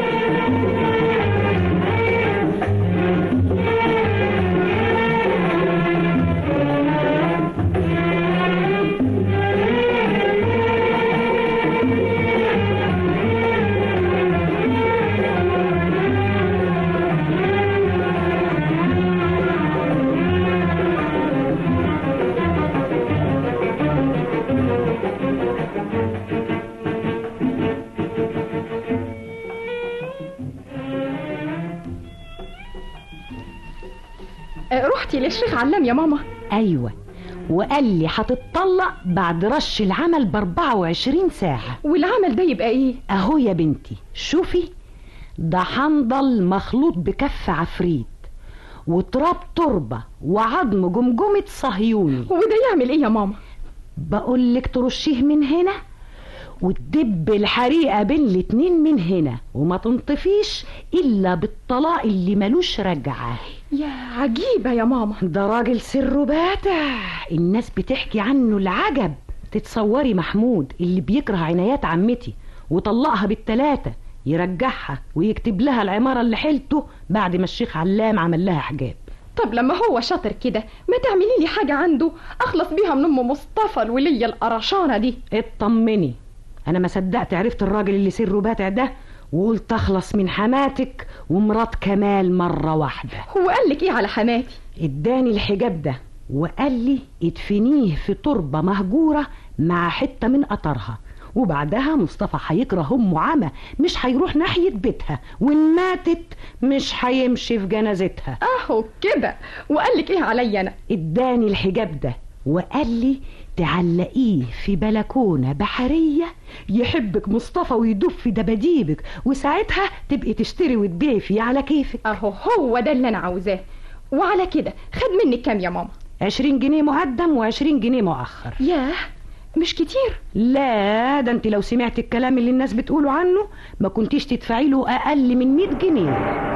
آه، رحتي للشيخ علام يا ماما ايوه وقال لي هتتطلق بعد رش العمل ب 24 ساعة والعمل ده يبقى ايه؟ اهو يا بنتي شوفي ده حنظل مخلوط بكف عفريت وتراب تربة وعظم جمجمة صهيوني وده يعمل ايه يا ماما؟ بقولك ترشيه من هنا وتدب الحريقة بين الاتنين من هنا وما تنطفيش إلا بالطلاق اللي ملوش رجعة يا عجيبة يا ماما ده راجل سره باتع الناس بتحكي عنه العجب تتصوري محمود اللي بيكره عنايات عمتي وطلقها بالتلاتة يرجعها ويكتب لها العمارة اللي حيلته بعد ما الشيخ علام عمل لها حجاب طب لما هو شاطر كده ما تعملي لي حاجة عنده أخلص بيها من أم مصطفى الولية القرشانة دي اطمني انا ما صدقت عرفت الراجل اللي سره باتع ده وقلت اخلص من حماتك ومرات كمال مرة واحدة هو قال لك ايه على حماتي اداني الحجاب ده وقال لي ادفنيه في تربة مهجورة مع حتة من قطرها وبعدها مصطفى هيكره امه عمى مش هيروح ناحية بيتها وان ماتت مش هيمشي في جنازتها اهو كده وقال لك ايه عليا انا اداني الحجاب ده وقال لي تعلقيه في بلكونة بحرية يحبك مصطفى ويدوب في دباديبك وساعتها تبقي تشتري وتبيعي فيه على كيفك اهو هو ده اللي انا عاوزاه وعلى كده خد منك كام يا ماما عشرين جنيه مقدم وعشرين جنيه مؤخر ياه مش كتير لا ده انت لو سمعت الكلام اللي الناس بتقوله عنه ما كنتيش تدفعي له اقل من 100 جنيه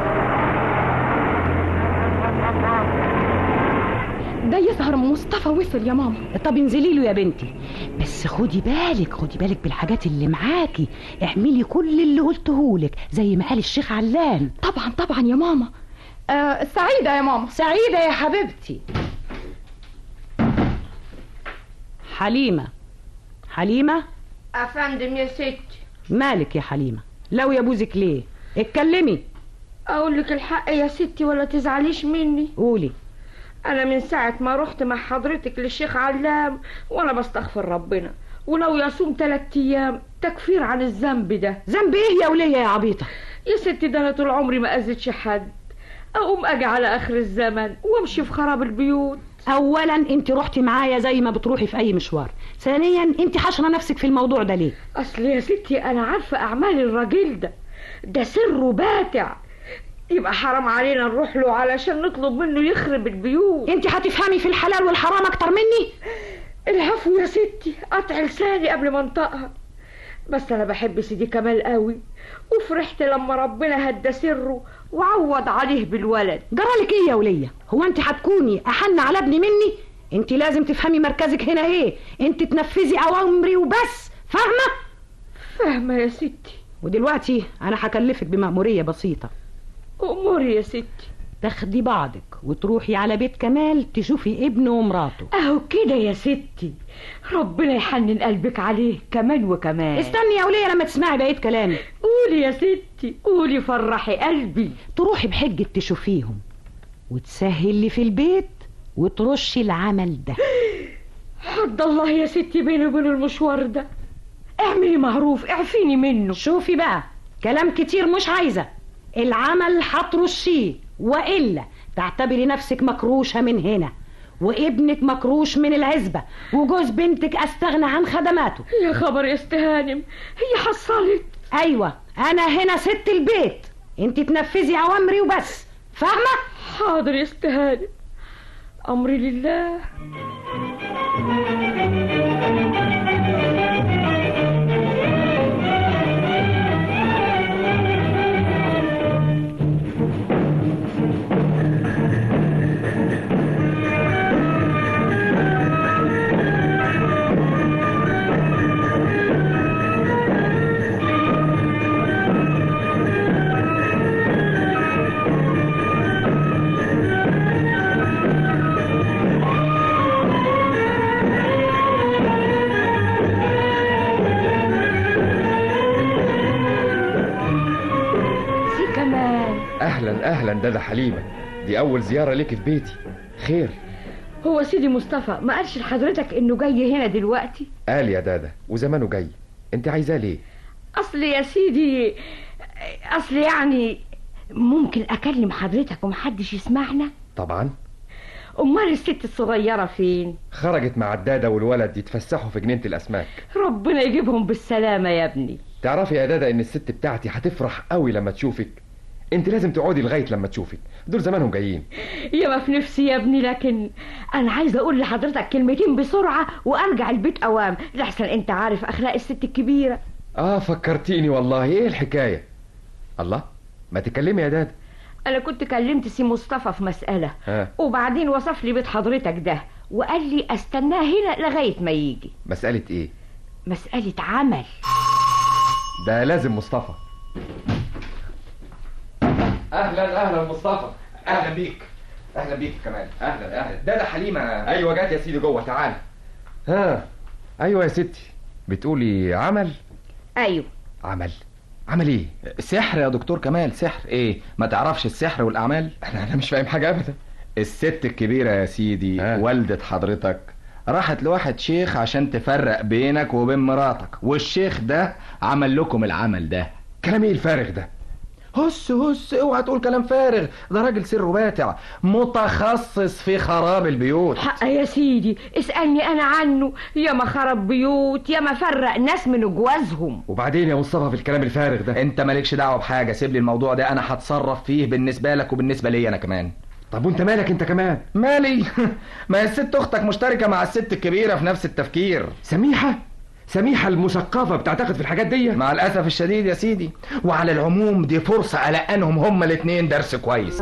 ده يظهر مصطفى وصل يا ماما طب انزلي له يا بنتي بس خدي بالك خدي بالك بالحاجات اللي معاكي اعملي كل اللي قلتهولك زي ما قال الشيخ علام طبعا طبعا يا ماما آه سعيدة يا ماما سعيدة يا حبيبتي حليمة حليمة افندم يا ستي مالك يا حليمة لو يا بوزك ليه اتكلمي اقول لك الحق يا ستي ولا تزعليش مني قولي انا من ساعه ما رحت مع حضرتك للشيخ علام وانا بستغفر ربنا ولو يصوم ثلاث ايام تكفير عن الذنب ده ذنب ايه يا وليه يا عبيطه يا ستي ده انا طول عمري ما اذيتش حد اقوم اجي على اخر الزمن وامشي في خراب البيوت اولا انت رحتي معايا زي ما بتروحي في اي مشوار ثانيا انت حاشره نفسك في الموضوع ده ليه اصل يا ستي انا عارفه اعمال الراجل ده ده سره باتع يبقى حرام علينا نروح له علشان نطلب منه يخرب البيوت انت هتفهمي في الحلال والحرام اكتر مني العفو يا ستي قطع لساني قبل ما انطقها بس انا بحب سيدي كمال قوي وفرحت لما ربنا هدى سره وعوض عليه بالولد جرالك ايه يا وليه هو انت هتكوني احن على ابني مني انت لازم تفهمي مركزك هنا ايه انت تنفذي اوامري وبس فاهمه فاهمه يا ستي ودلوقتي انا هكلفك بمأمورية بسيطة أموري يا ستي تاخدي بعضك وتروحي على بيت كمال تشوفي ابنه ومراته اهو كده يا ستي ربنا يحنن قلبك عليه كمان وكمان استني يا ولية لما تسمعي بقية كلامي قولي يا ستي قولي فرحي قلبي تروحي بحجة تشوفيهم وتسهلي اللي في البيت وترشي العمل ده حد الله يا ستي بيني وبين المشوار ده اعملي معروف اعفيني منه شوفي بقى كلام كتير مش عايزة العمل هترشيه وإلا تعتبري نفسك مكروشة من هنا وابنك مكروش من العزبة وجوز بنتك استغنى عن خدماته يا خبر يا استهانم هي حصلت ايوه انا هنا ست البيت انت تنفذي اوامري وبس فاهمة حاضر يا استهانم امري لله سي كمال اهلا اهلا دادا حليمه دي اول زياره ليك في بيتي خير هو سيدي مصطفى ما قالش لحضرتك انه جاي هنا دلوقتي قال يا دادا وزمانه جاي انت عايزاه ليه اصل يا سيدي اصل يعني ممكن اكلم حضرتك ومحدش يسمعنا طبعا امال الست الصغيره فين خرجت مع الدادة والولد يتفسحوا في جنينة الأسماك ربنا يجيبهم بالسلامه يا ابني تعرفي يا دادا إن الست بتاعتي هتفرح قوي لما تشوفك انت لازم تقعدي لغاية لما تشوفك دول زمانهم جايين يا ما في نفسي يا ابني لكن انا عايزه اقول لحضرتك كلمتين بسرعه وارجع البيت اوام لحسن انت عارف اخلاق الست الكبيره اه فكرتيني والله ايه الحكاية الله ما تكلمي يا دادا انا كنت كلمت سي مصطفى في مساله ها وبعدين وصف لي بيت حضرتك ده وقال لي استناه هنا لغايه ما يجي مسألة ايه مساله عمل ده لازم مصطفى اهلا اهلا مصطفى اهلا بيك اهلا بيك كمان اهلا اهلا ده ده حليمه ايوه جات يا سيدي جوه تعال ها ايوه يا ستي بتقولي عمل ايوه عمل عمل ايه سحر يا دكتور كمال سحر ايه ما تعرفش السحر والاعمال انا انا مش فاهم حاجه ابدا الست الكبيره يا سيدي آه. والده حضرتك راحت لواحد شيخ عشان تفرق بينك وبين مراتك والشيخ ده عمل لكم العمل ده كلام ايه الفارغ ده هس هس اوعى تقول كلام فارغ ده راجل سره باتع متخصص في خراب البيوت حق يا سيدي اسألني أنا عنه يا ما خرب بيوت يا ما فرق ناس من جوازهم وبعدين يا مصطفى في الكلام الفارغ ده انت مالكش دعوه بحاجه سيب لي الموضوع ده انا هتصرف فيه بالنسبه لك وبالنسبه لي انا كمان طب وانت مالك انت كمان مالي ما هي الست اختك مشتركه مع الست الكبيره في نفس التفكير سميحه سميحة المثقفة بتعتقد في الحاجات دي مع الأسف الشديد يا سيدي وعلى العموم دي فرصة ألقنهم هما الاتنين درس كويس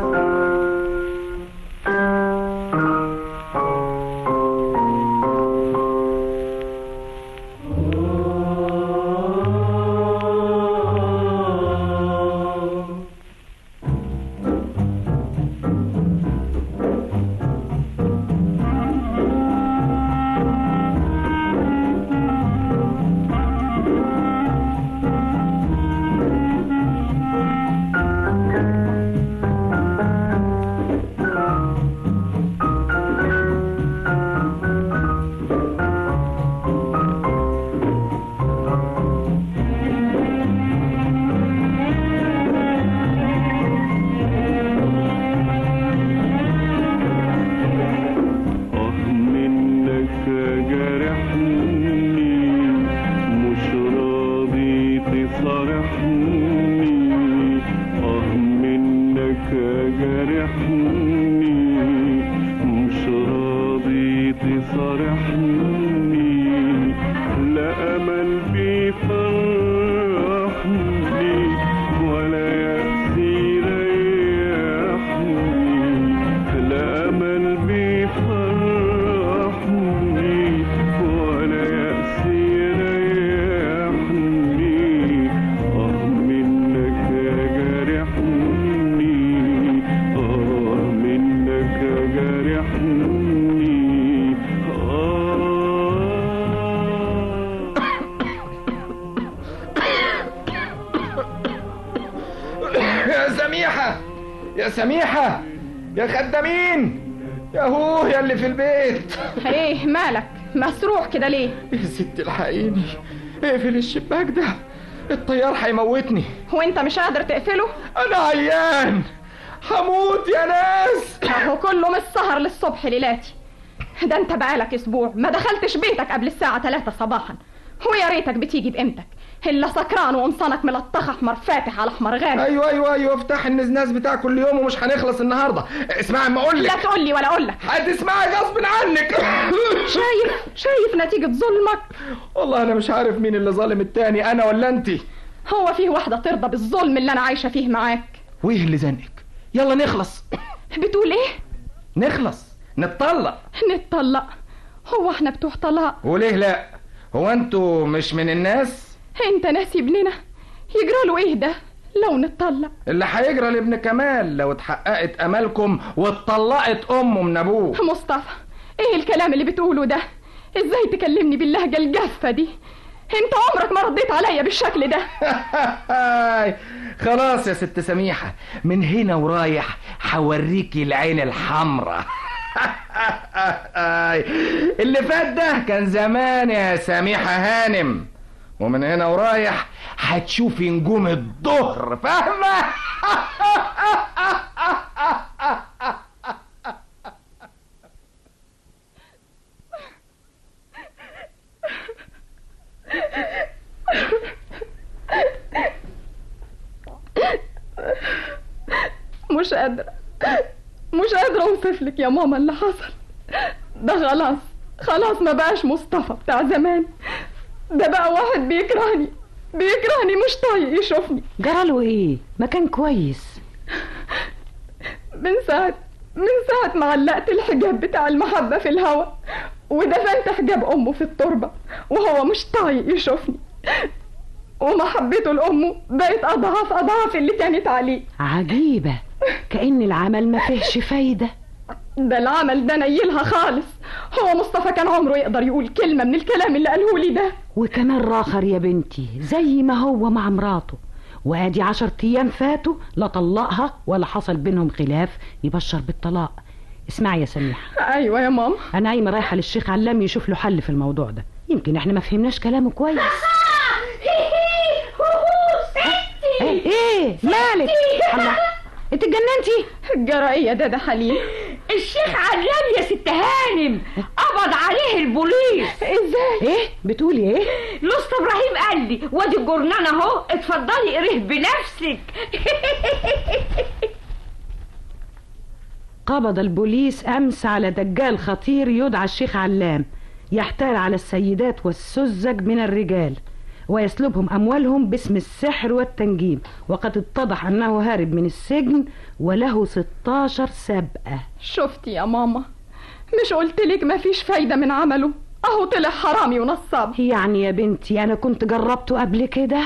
يا سميحة يا سميحة يا خدامين يا هو يا اللي في البيت ايه مالك مسروع كده ليه يا ست الحقيني اقفل الشباك ده الطيار هيموتني وانت مش قادر تقفله انا عيان هموت يا ناس اهو كله من السهر للصبح ليلاتي ده انت بقالك اسبوع ما دخلتش بيتك قبل الساعة 3 صباحا ويا ريتك بتيجي بقيمتك الا سكران وقمصانك ملطخ احمر فاتح على احمر غامق ايوه ايوه ايوه افتح النزناز بتاع كل يوم ومش هنخلص النهارده اسمعي ما اقول لك لا تقول لي ولا اقول لك هتسمعي غصب عنك شايف شايف نتيجة ظلمك والله انا مش عارف مين اللي ظالم التاني انا ولا انت هو فيه واحدة ترضى بالظلم اللي انا عايشة فيه معاك وايه اللي زنقك يلا نخلص بتقول ايه نخلص نتطلق نتطلق هو احنا بتوع طلاق وليه لا هو انتوا مش من الناس انت ناسي ابننا يجرى له ايه ده لو نتطلق اللي هيجرى لابن كمال لو اتحققت امالكم واتطلقت امه من ابوه مصطفى ايه الكلام اللي بتقوله ده ازاي تكلمني باللهجة الجافة دي انت عمرك ما رديت عليا بالشكل ده خلاص يا ست سميحة من هنا ورايح هوريكي العين الحمراء اللي فات ده كان زمان يا سميحة هانم ومن هنا ورايح هتشوفي نجوم الظهر فاهمة مش قادرة مش قادرة اوصف لك يا ماما اللي حصل ده خلاص خلاص ما بقاش مصطفى بتاع زمان ده بقى واحد بيكرهني بيكرهني مش طايق يشوفني جراله ايه ما كان كويس من ساعة من ساعة ما علقت الحجاب بتاع المحبة في الهوا ودفنت حجاب أمه في التربة وهو مش طايق يشوفني ومحبته لأمه بقت أضعاف أضعاف اللي كانت عليه عجيبة كأن العمل ما فيهش فايدة ده العمل ده نيلها خالص هو مصطفى كان عمره يقدر يقول كلمة من الكلام اللي قاله لي ده وكمان راخر يا بنتي زي ما هو مع مراته وادي عشر ايام فاتوا لا طلقها ولا حصل بينهم خلاف يبشر بالطلاق اسمعي يا سميحة ايوه يا ماما انا قايمة رايحة للشيخ علام يشوف له حل في الموضوع ده يمكن احنا ما فهمناش كلامه كويس ايه ايه مالك الله انت اتجننتي جرائية ده ده حليم الشيخ علام يا ست هانم قبض عليه البوليس ازاي ايه بتقولي ايه لوست ابراهيم قال لي وادي الجرنان اهو اتفضلي قريه بنفسك قبض البوليس امس على دجال خطير يدعى الشيخ علام يحتال على السيدات والسذج من الرجال ويسلبهم أموالهم باسم السحر والتنجيم وقد اتضح أنه هارب من السجن وله 16 سبقة شفتي يا ماما مش قلتلك مفيش فايدة من عمله أهو طلع حرامي ونصاب يعني يا بنتي أنا كنت جربته قبل كده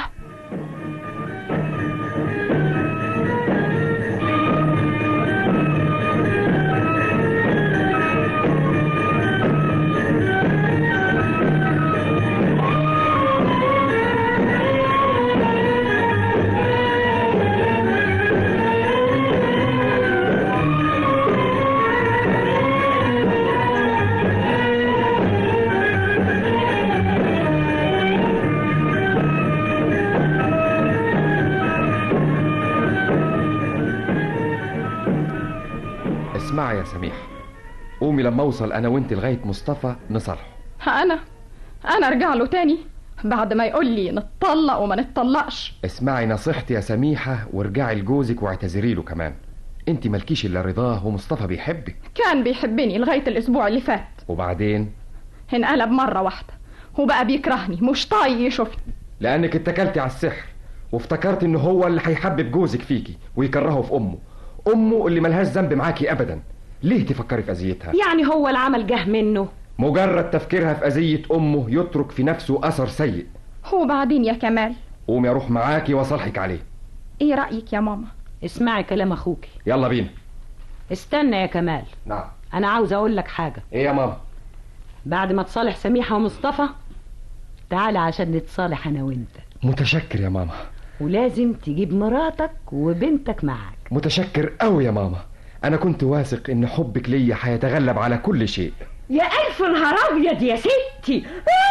اسمعي يا سميح قومي لما اوصل انا وانت لغايه مصطفى نصالحه أنا أنا أرجع له تاني بعد ما يقول لي نتطلق وما نتطلقش اسمعي نصيحتي يا سميحه وارجعي لجوزك واعتذري له كمان انت مالكيش الا رضاه ومصطفى بيحبك كان بيحبني لغاية الأسبوع اللي فات وبعدين انقلب مرة واحدة وبقى بيكرهني مش طايق يشوفني لانك اتكلتي على السحر وافتكرت ان هو اللي هيحبب جوزك فيكي ويكرهه في امه امه اللي ملهاش ذنب معاكي ابدا ليه تفكري في اذيتها يعني هو العمل جه منه مجرد تفكيرها في اذيه امه يترك في نفسه اثر سيء وبعدين يا كمال قومي اروح معاكي واصالحك عليه ايه رأيك يا ماما اسمعي كلام أخوك يلا بينا استنى يا كمال نعم أنا عاوز أقول لك حاجة ايه يا ماما بعد ما تصالح سميحة ومصطفى تعالى عشان نتصالح أنا وأنت متشكر يا ماما ولازم تجيب مراتك وبنتك معاك متشكر قوي يا ماما انا كنت واثق ان حبك ليا هيتغلب على كل شيء يا ألف نهار أبيض يا ستي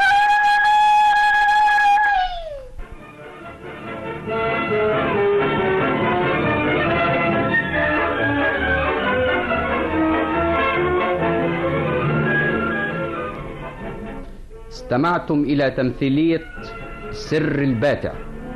استمعتم إلى تمثيلية سر الباتع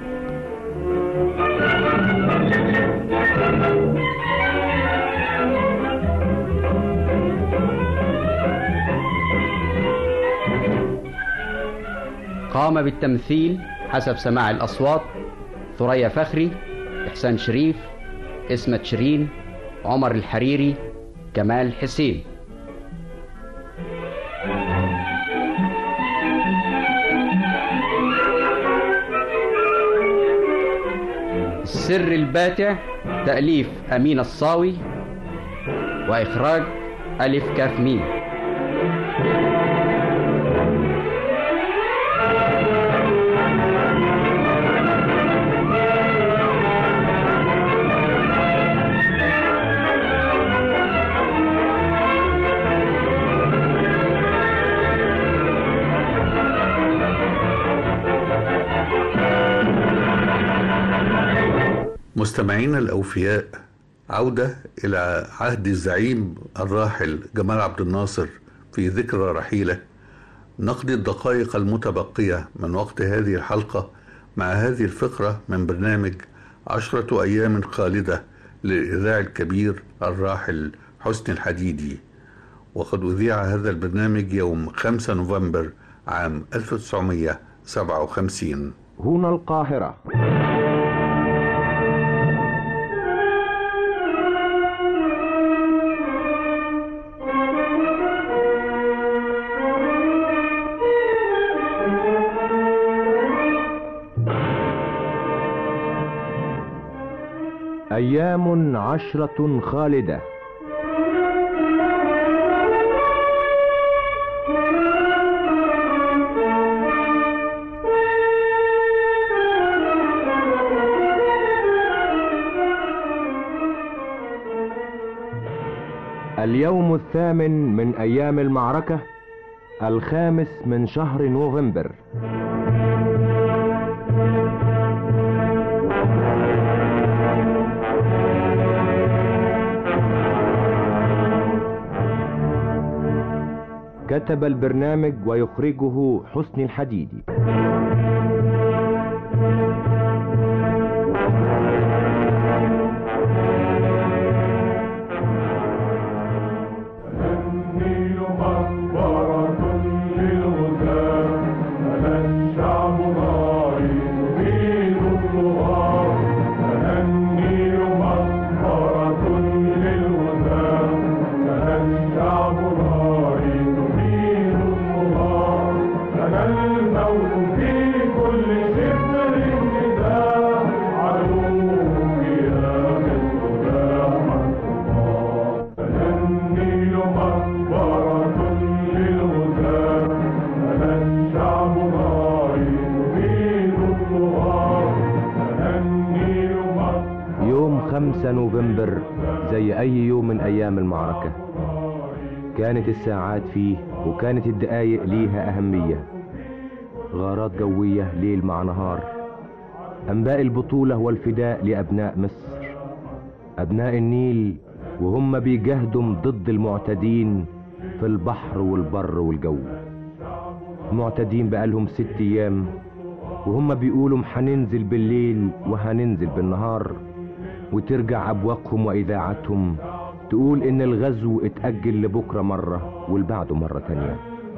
قام بالتمثيل حسب سماع الأصوات ثريا فخري إحسان شريف اسمة شيرين عمر الحريري كمال حسين السر الباتع تأليف أمين الصاوي وإخراج ألف كاف ميم مستمعينا الأوفياء عودة إلى عهد الزعيم الراحل جمال عبد الناصر في ذكرى رحيله نقضي الدقائق المتبقية من وقت هذه الحلقة مع هذه الفقرة من برنامج عشرة أيام خالدة للإذاعي الكبير الراحل حسني الحديدي وقد أذيع هذا البرنامج يوم 5 نوفمبر عام 1957 هنا القاهرة أيام عشرة خالدة اليوم الثامن من أيام المعركة الخامس من شهر نوفمبر كتب البرنامج ويخرجه حسني الحديدي يوم 5 نوفمبر زي أي يوم من أيام المعركة كانت الساعات فيه وكانت الدقايق ليها أهمية غارات جوية ليل مع نهار أنباء البطولة والفداء لأبناء مصر أبناء النيل وهم بيجاهدوا ضد المعتدين في البحر والبر والجو المعتدين بقالهم ست أيام وهم بيقولوا هننزل بالليل وهننزل بالنهار وترجع أبواقهم وإذاعتهم تقول إن الغزو اتأجل لبكرة مرة والبعده مرة تانية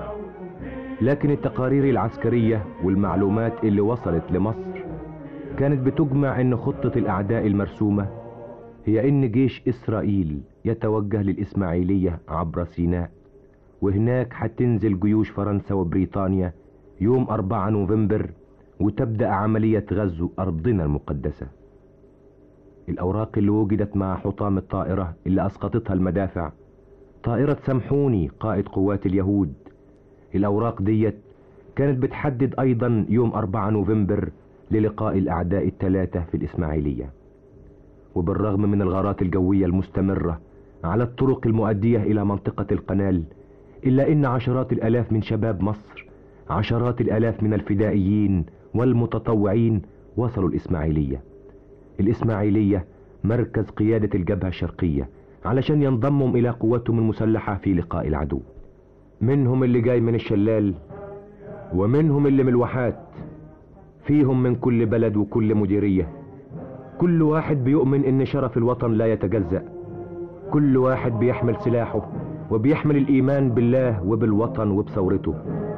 لكن التقارير العسكرية والمعلومات اللي وصلت لمصر كانت بتجمع إن خطة الأعداء المرسومة هي إن جيش إسرائيل يتوجه للإسماعيلية عبر سيناء وهناك هتنزل جيوش فرنسا وبريطانيا يوم 4 نوفمبر وتبدأ عملية غزو أرضنا المقدسة الأوراق اللي وجدت مع حطام الطائرة اللي أسقطتها المدافع طائرة سمحوني قائد قوات اليهود الأوراق ديت كانت بتحدد أيضا يوم 4 نوفمبر للقاء الأعداء الثلاثة في الإسماعيلية وبالرغم من الغارات الجوية المستمرة على الطرق المؤدية إلى منطقة القنال إلا إن عشرات الآلاف من شباب مصر عشرات الآلاف من الفدائيين والمتطوعين وصلوا الإسماعيلية الإسماعيلية مركز قيادة الجبهة الشرقية علشان ينضموا إلى قواتهم المسلحة في لقاء العدو منهم اللي جاي من الشلال ومنهم اللي من الواحات فيهم من كل بلد وكل مديرية كل واحد بيؤمن ان شرف الوطن لا يتجزأ كل واحد بيحمل سلاحه وبيحمل الايمان بالله وبالوطن وبثورته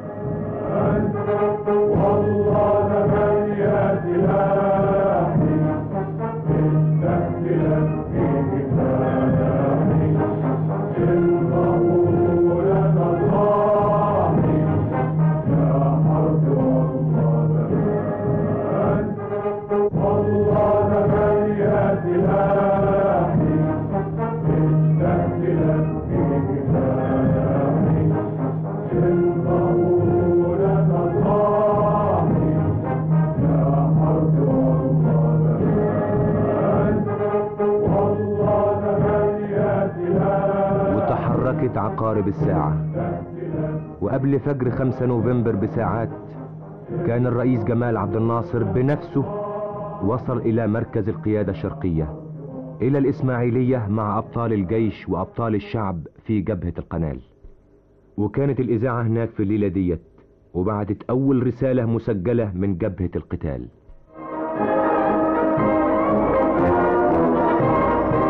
وتحركت عقارب الساعة وقبل فجر 5 نوفمبر بساعات كان الرئيس جمال عبد الناصر بنفسه وصل إلى مركز القيادة الشرقية إلى الإسماعيلية مع أبطال الجيش وأبطال الشعب في جبهة القنال وكانت الإذاعة هناك في الليلة ديت وبعتت أول رسالة مسجلة من جبهة القتال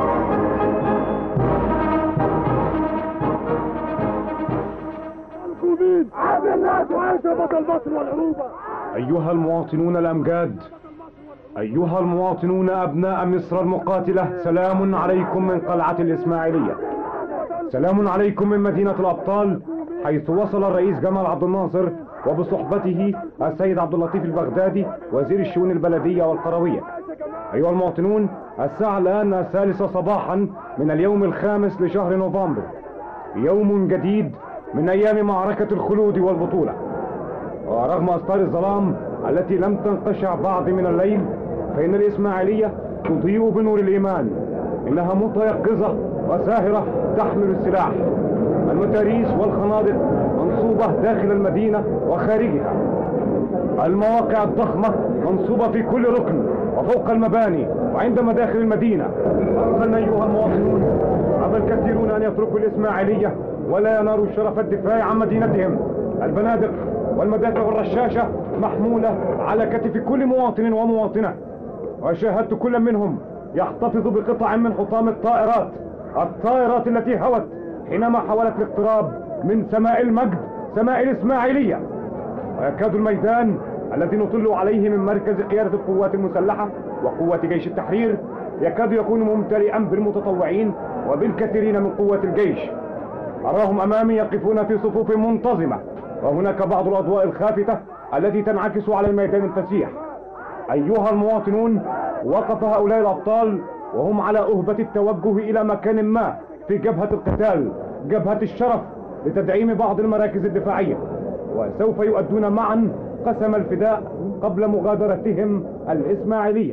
بدل مصر والعروبة أيها المواطنون الأمجاد أيها المواطنون أبناء مصر المقاتلة سلام عليكم من قلعة الإسماعيلية سلام عليكم من مدينة الأبطال حيث وصل الرئيس جمال عبد الناصر وبصحبته السيد عبد اللطيف البغدادي وزير الشؤون البلدية والقروية أيها المواطنون الساعة الآن الثالثة صباحا من اليوم الخامس لشهر نوفمبر يوم جديد من أيام معركة الخلود والبطولة ورغم أستار الظلام التي لم تنقشع بعد من الليل فإن الإسماعيلية تضيء بنور الإيمان إنها متيقظة وساهرة تحمل السلاح المتاريس والخنادق منصوبة داخل المدينة وخارجها المواقع الضخمة منصوبة في كل ركن وفوق المباني وعند مداخل المدينة أرسلنا أيها المواطنون أبى الكثيرون أن يتركوا الإسماعيلية ولا ينالوا شرف الدفاع عن مدينتهم البنادق والمدافع والرشاشة محمولة على كتف كل مواطن ومواطنة وشاهدت كل منهم يحتفظ بقطع من حطام الطائرات الطائرات التي هوت حينما حاولت الاقتراب من سماء المجد سماء الإسماعيلية ويكاد الميدان الذي نطل عليه من مركز قيادة القوات المسلحة وقوة جيش التحرير يكاد يكون ممتلئا بالمتطوعين وبالكثيرين من قوة الجيش أراهم أمامي يقفون في صفوف منتظمة وهناك بعض الأضواء الخافتة التي تنعكس على الميدان الفسيح أيها المواطنون وقف هؤلاء الأبطال وهم على أهبة التوجه إلى مكان ما في جبهة القتال جبهة الشرف لتدعيم بعض المراكز الدفاعية وسوف يؤدون معا قسم الفداء قبل مغادرتهم الإسماعيلية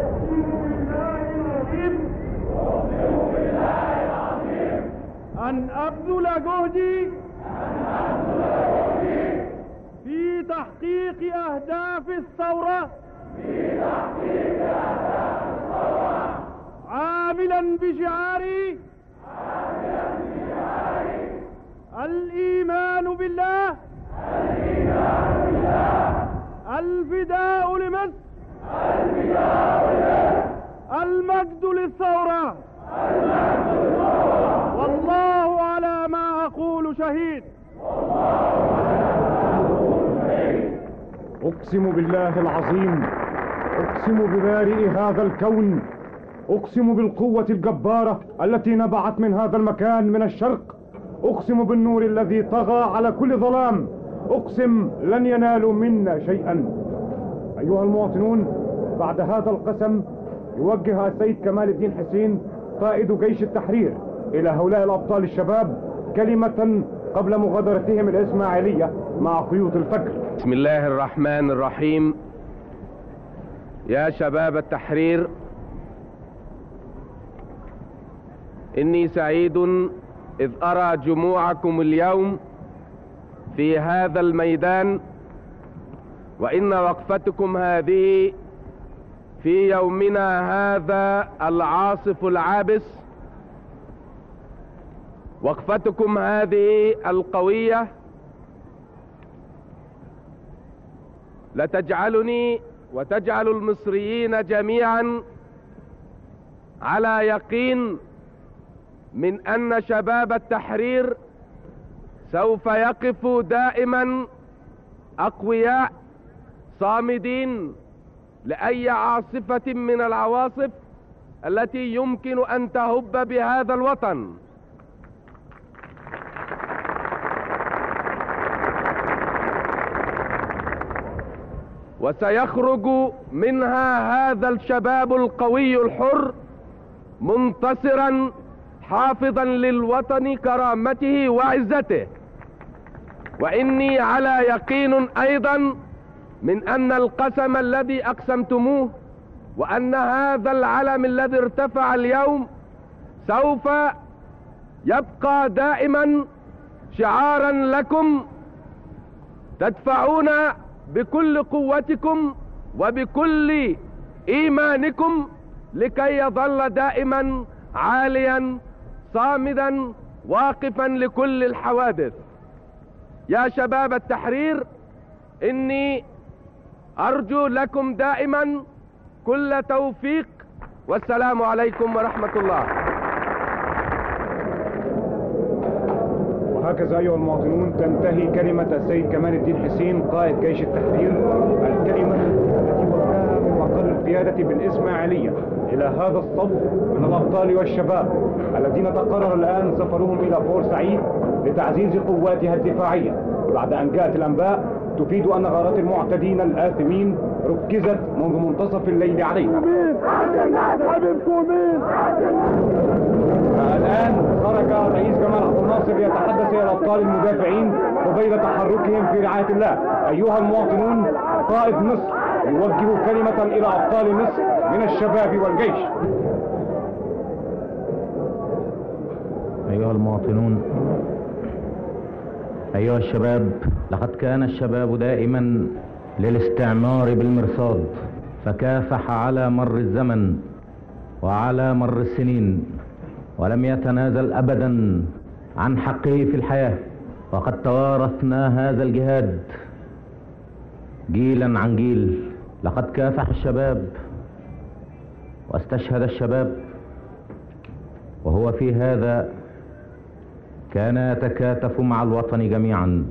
أن أبذل جهدي في تحقيق أهداف الثورة عاملا بشعاري الإيمان بالله الفداء لمصر المجد للثورة والله على ما أقول شهيد أقسم بالله العظيم أقسم ببارئ هذا الكون أقسم بالقوة الجبارة التي نبعت من هذا المكان من الشرق أقسم بالنور الذي طغى على كل ظلام أقسم لن ينالوا منا شيئا أيها المواطنون بعد هذا القسم يوجه السيد كمال الدين حسين قائد جيش التحرير إلى هؤلاء الأبطال الشباب كلمة قبل مغادرتهم الإسماعيلية مع خيوط الفجر بسم الله الرحمن الرحيم يا شباب التحرير إني سعيد إذ أرى جموعكم اليوم في هذا الميدان وإن وقفتكم هذه في يومنا هذا العاصف العابس وقفتكم هذه القوية لتجعلني وتجعل المصريين جميعا على يقين من أن شباب التحرير سوف يقف دائما أقوياء صامدين لأي عاصفة من العواصف التي يمكن أن تهب بهذا الوطن وسيخرج منها هذا الشباب القوي الحر منتصرا حافظا للوطن كرامته وعزته واني على يقين ايضا من ان القسم الذي اقسمتموه وان هذا العلم الذي ارتفع اليوم سوف يبقى دائما شعارا لكم تدفعون بكل قوتكم وبكل ايمانكم لكي يظل دائما عاليا صامدا واقفا لكل الحوادث يا شباب التحرير اني ارجو لكم دائما كل توفيق والسلام عليكم ورحمه الله وهكذا أيها المواطنون تنتهي كلمة السيد كمال الدين حسين قائد جيش التحرير الكلمة التي وجهها من مقر القيادة بالإسماعيلية إلى هذا الصف من الأبطال والشباب الذين تقرر الآن سفرهم إلى بورسعيد لتعزيز قواتها الدفاعية بعد أن جاءت الأنباء تفيد أن غارات المعتدين الآثمين ركزت منذ منتصف الليل عليها الآن خرج الرئيس جمال عبد الناصر ليتحدث إلى الأبطال المدافعين قبيل تحركهم في رعاية الله أيها المواطنون قائد مصر يوجه كلمة إلى أبطال مصر من الشباب والجيش أيها المواطنون أيها الشباب لقد كان الشباب دائما للاستعمار بالمرصاد فكافح على مر الزمن وعلى مر السنين ولم يتنازل أبدا عن حقه في الحياة وقد توارثنا هذا الجهاد جيلا عن جيل لقد كافح الشباب واستشهد الشباب وهو في هذا كان يتكاتف مع الوطن جميعا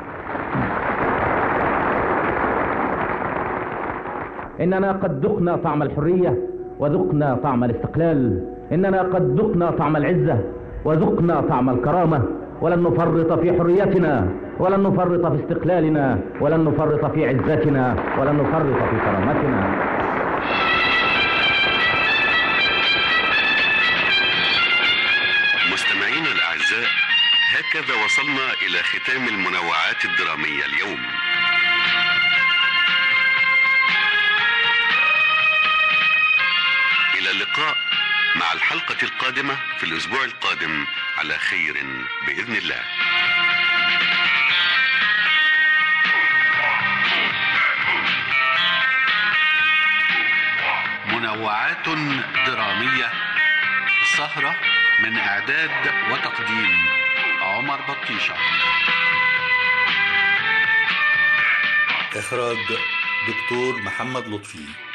إننا قد ذقنا طعم الحرية وذقنا طعم الاستقلال إننا قد ذقنا طعم العزة وذقنا طعم الكرامة ولن نفرط في حريتنا ولن نفرط في استقلالنا ولن نفرط في عزتنا ولن نفرط في كرامتنا مستمعينا الأعزاء هكذا وصلنا إلى ختام المنوعات الدرامية اليوم إلى اللقاء مع الحلقة القادمة في الأسبوع القادم على خير بإذن الله منوعات درامية سهرة من إعداد وتقديم عمر بطيشة إخراج دكتور محمد لطفي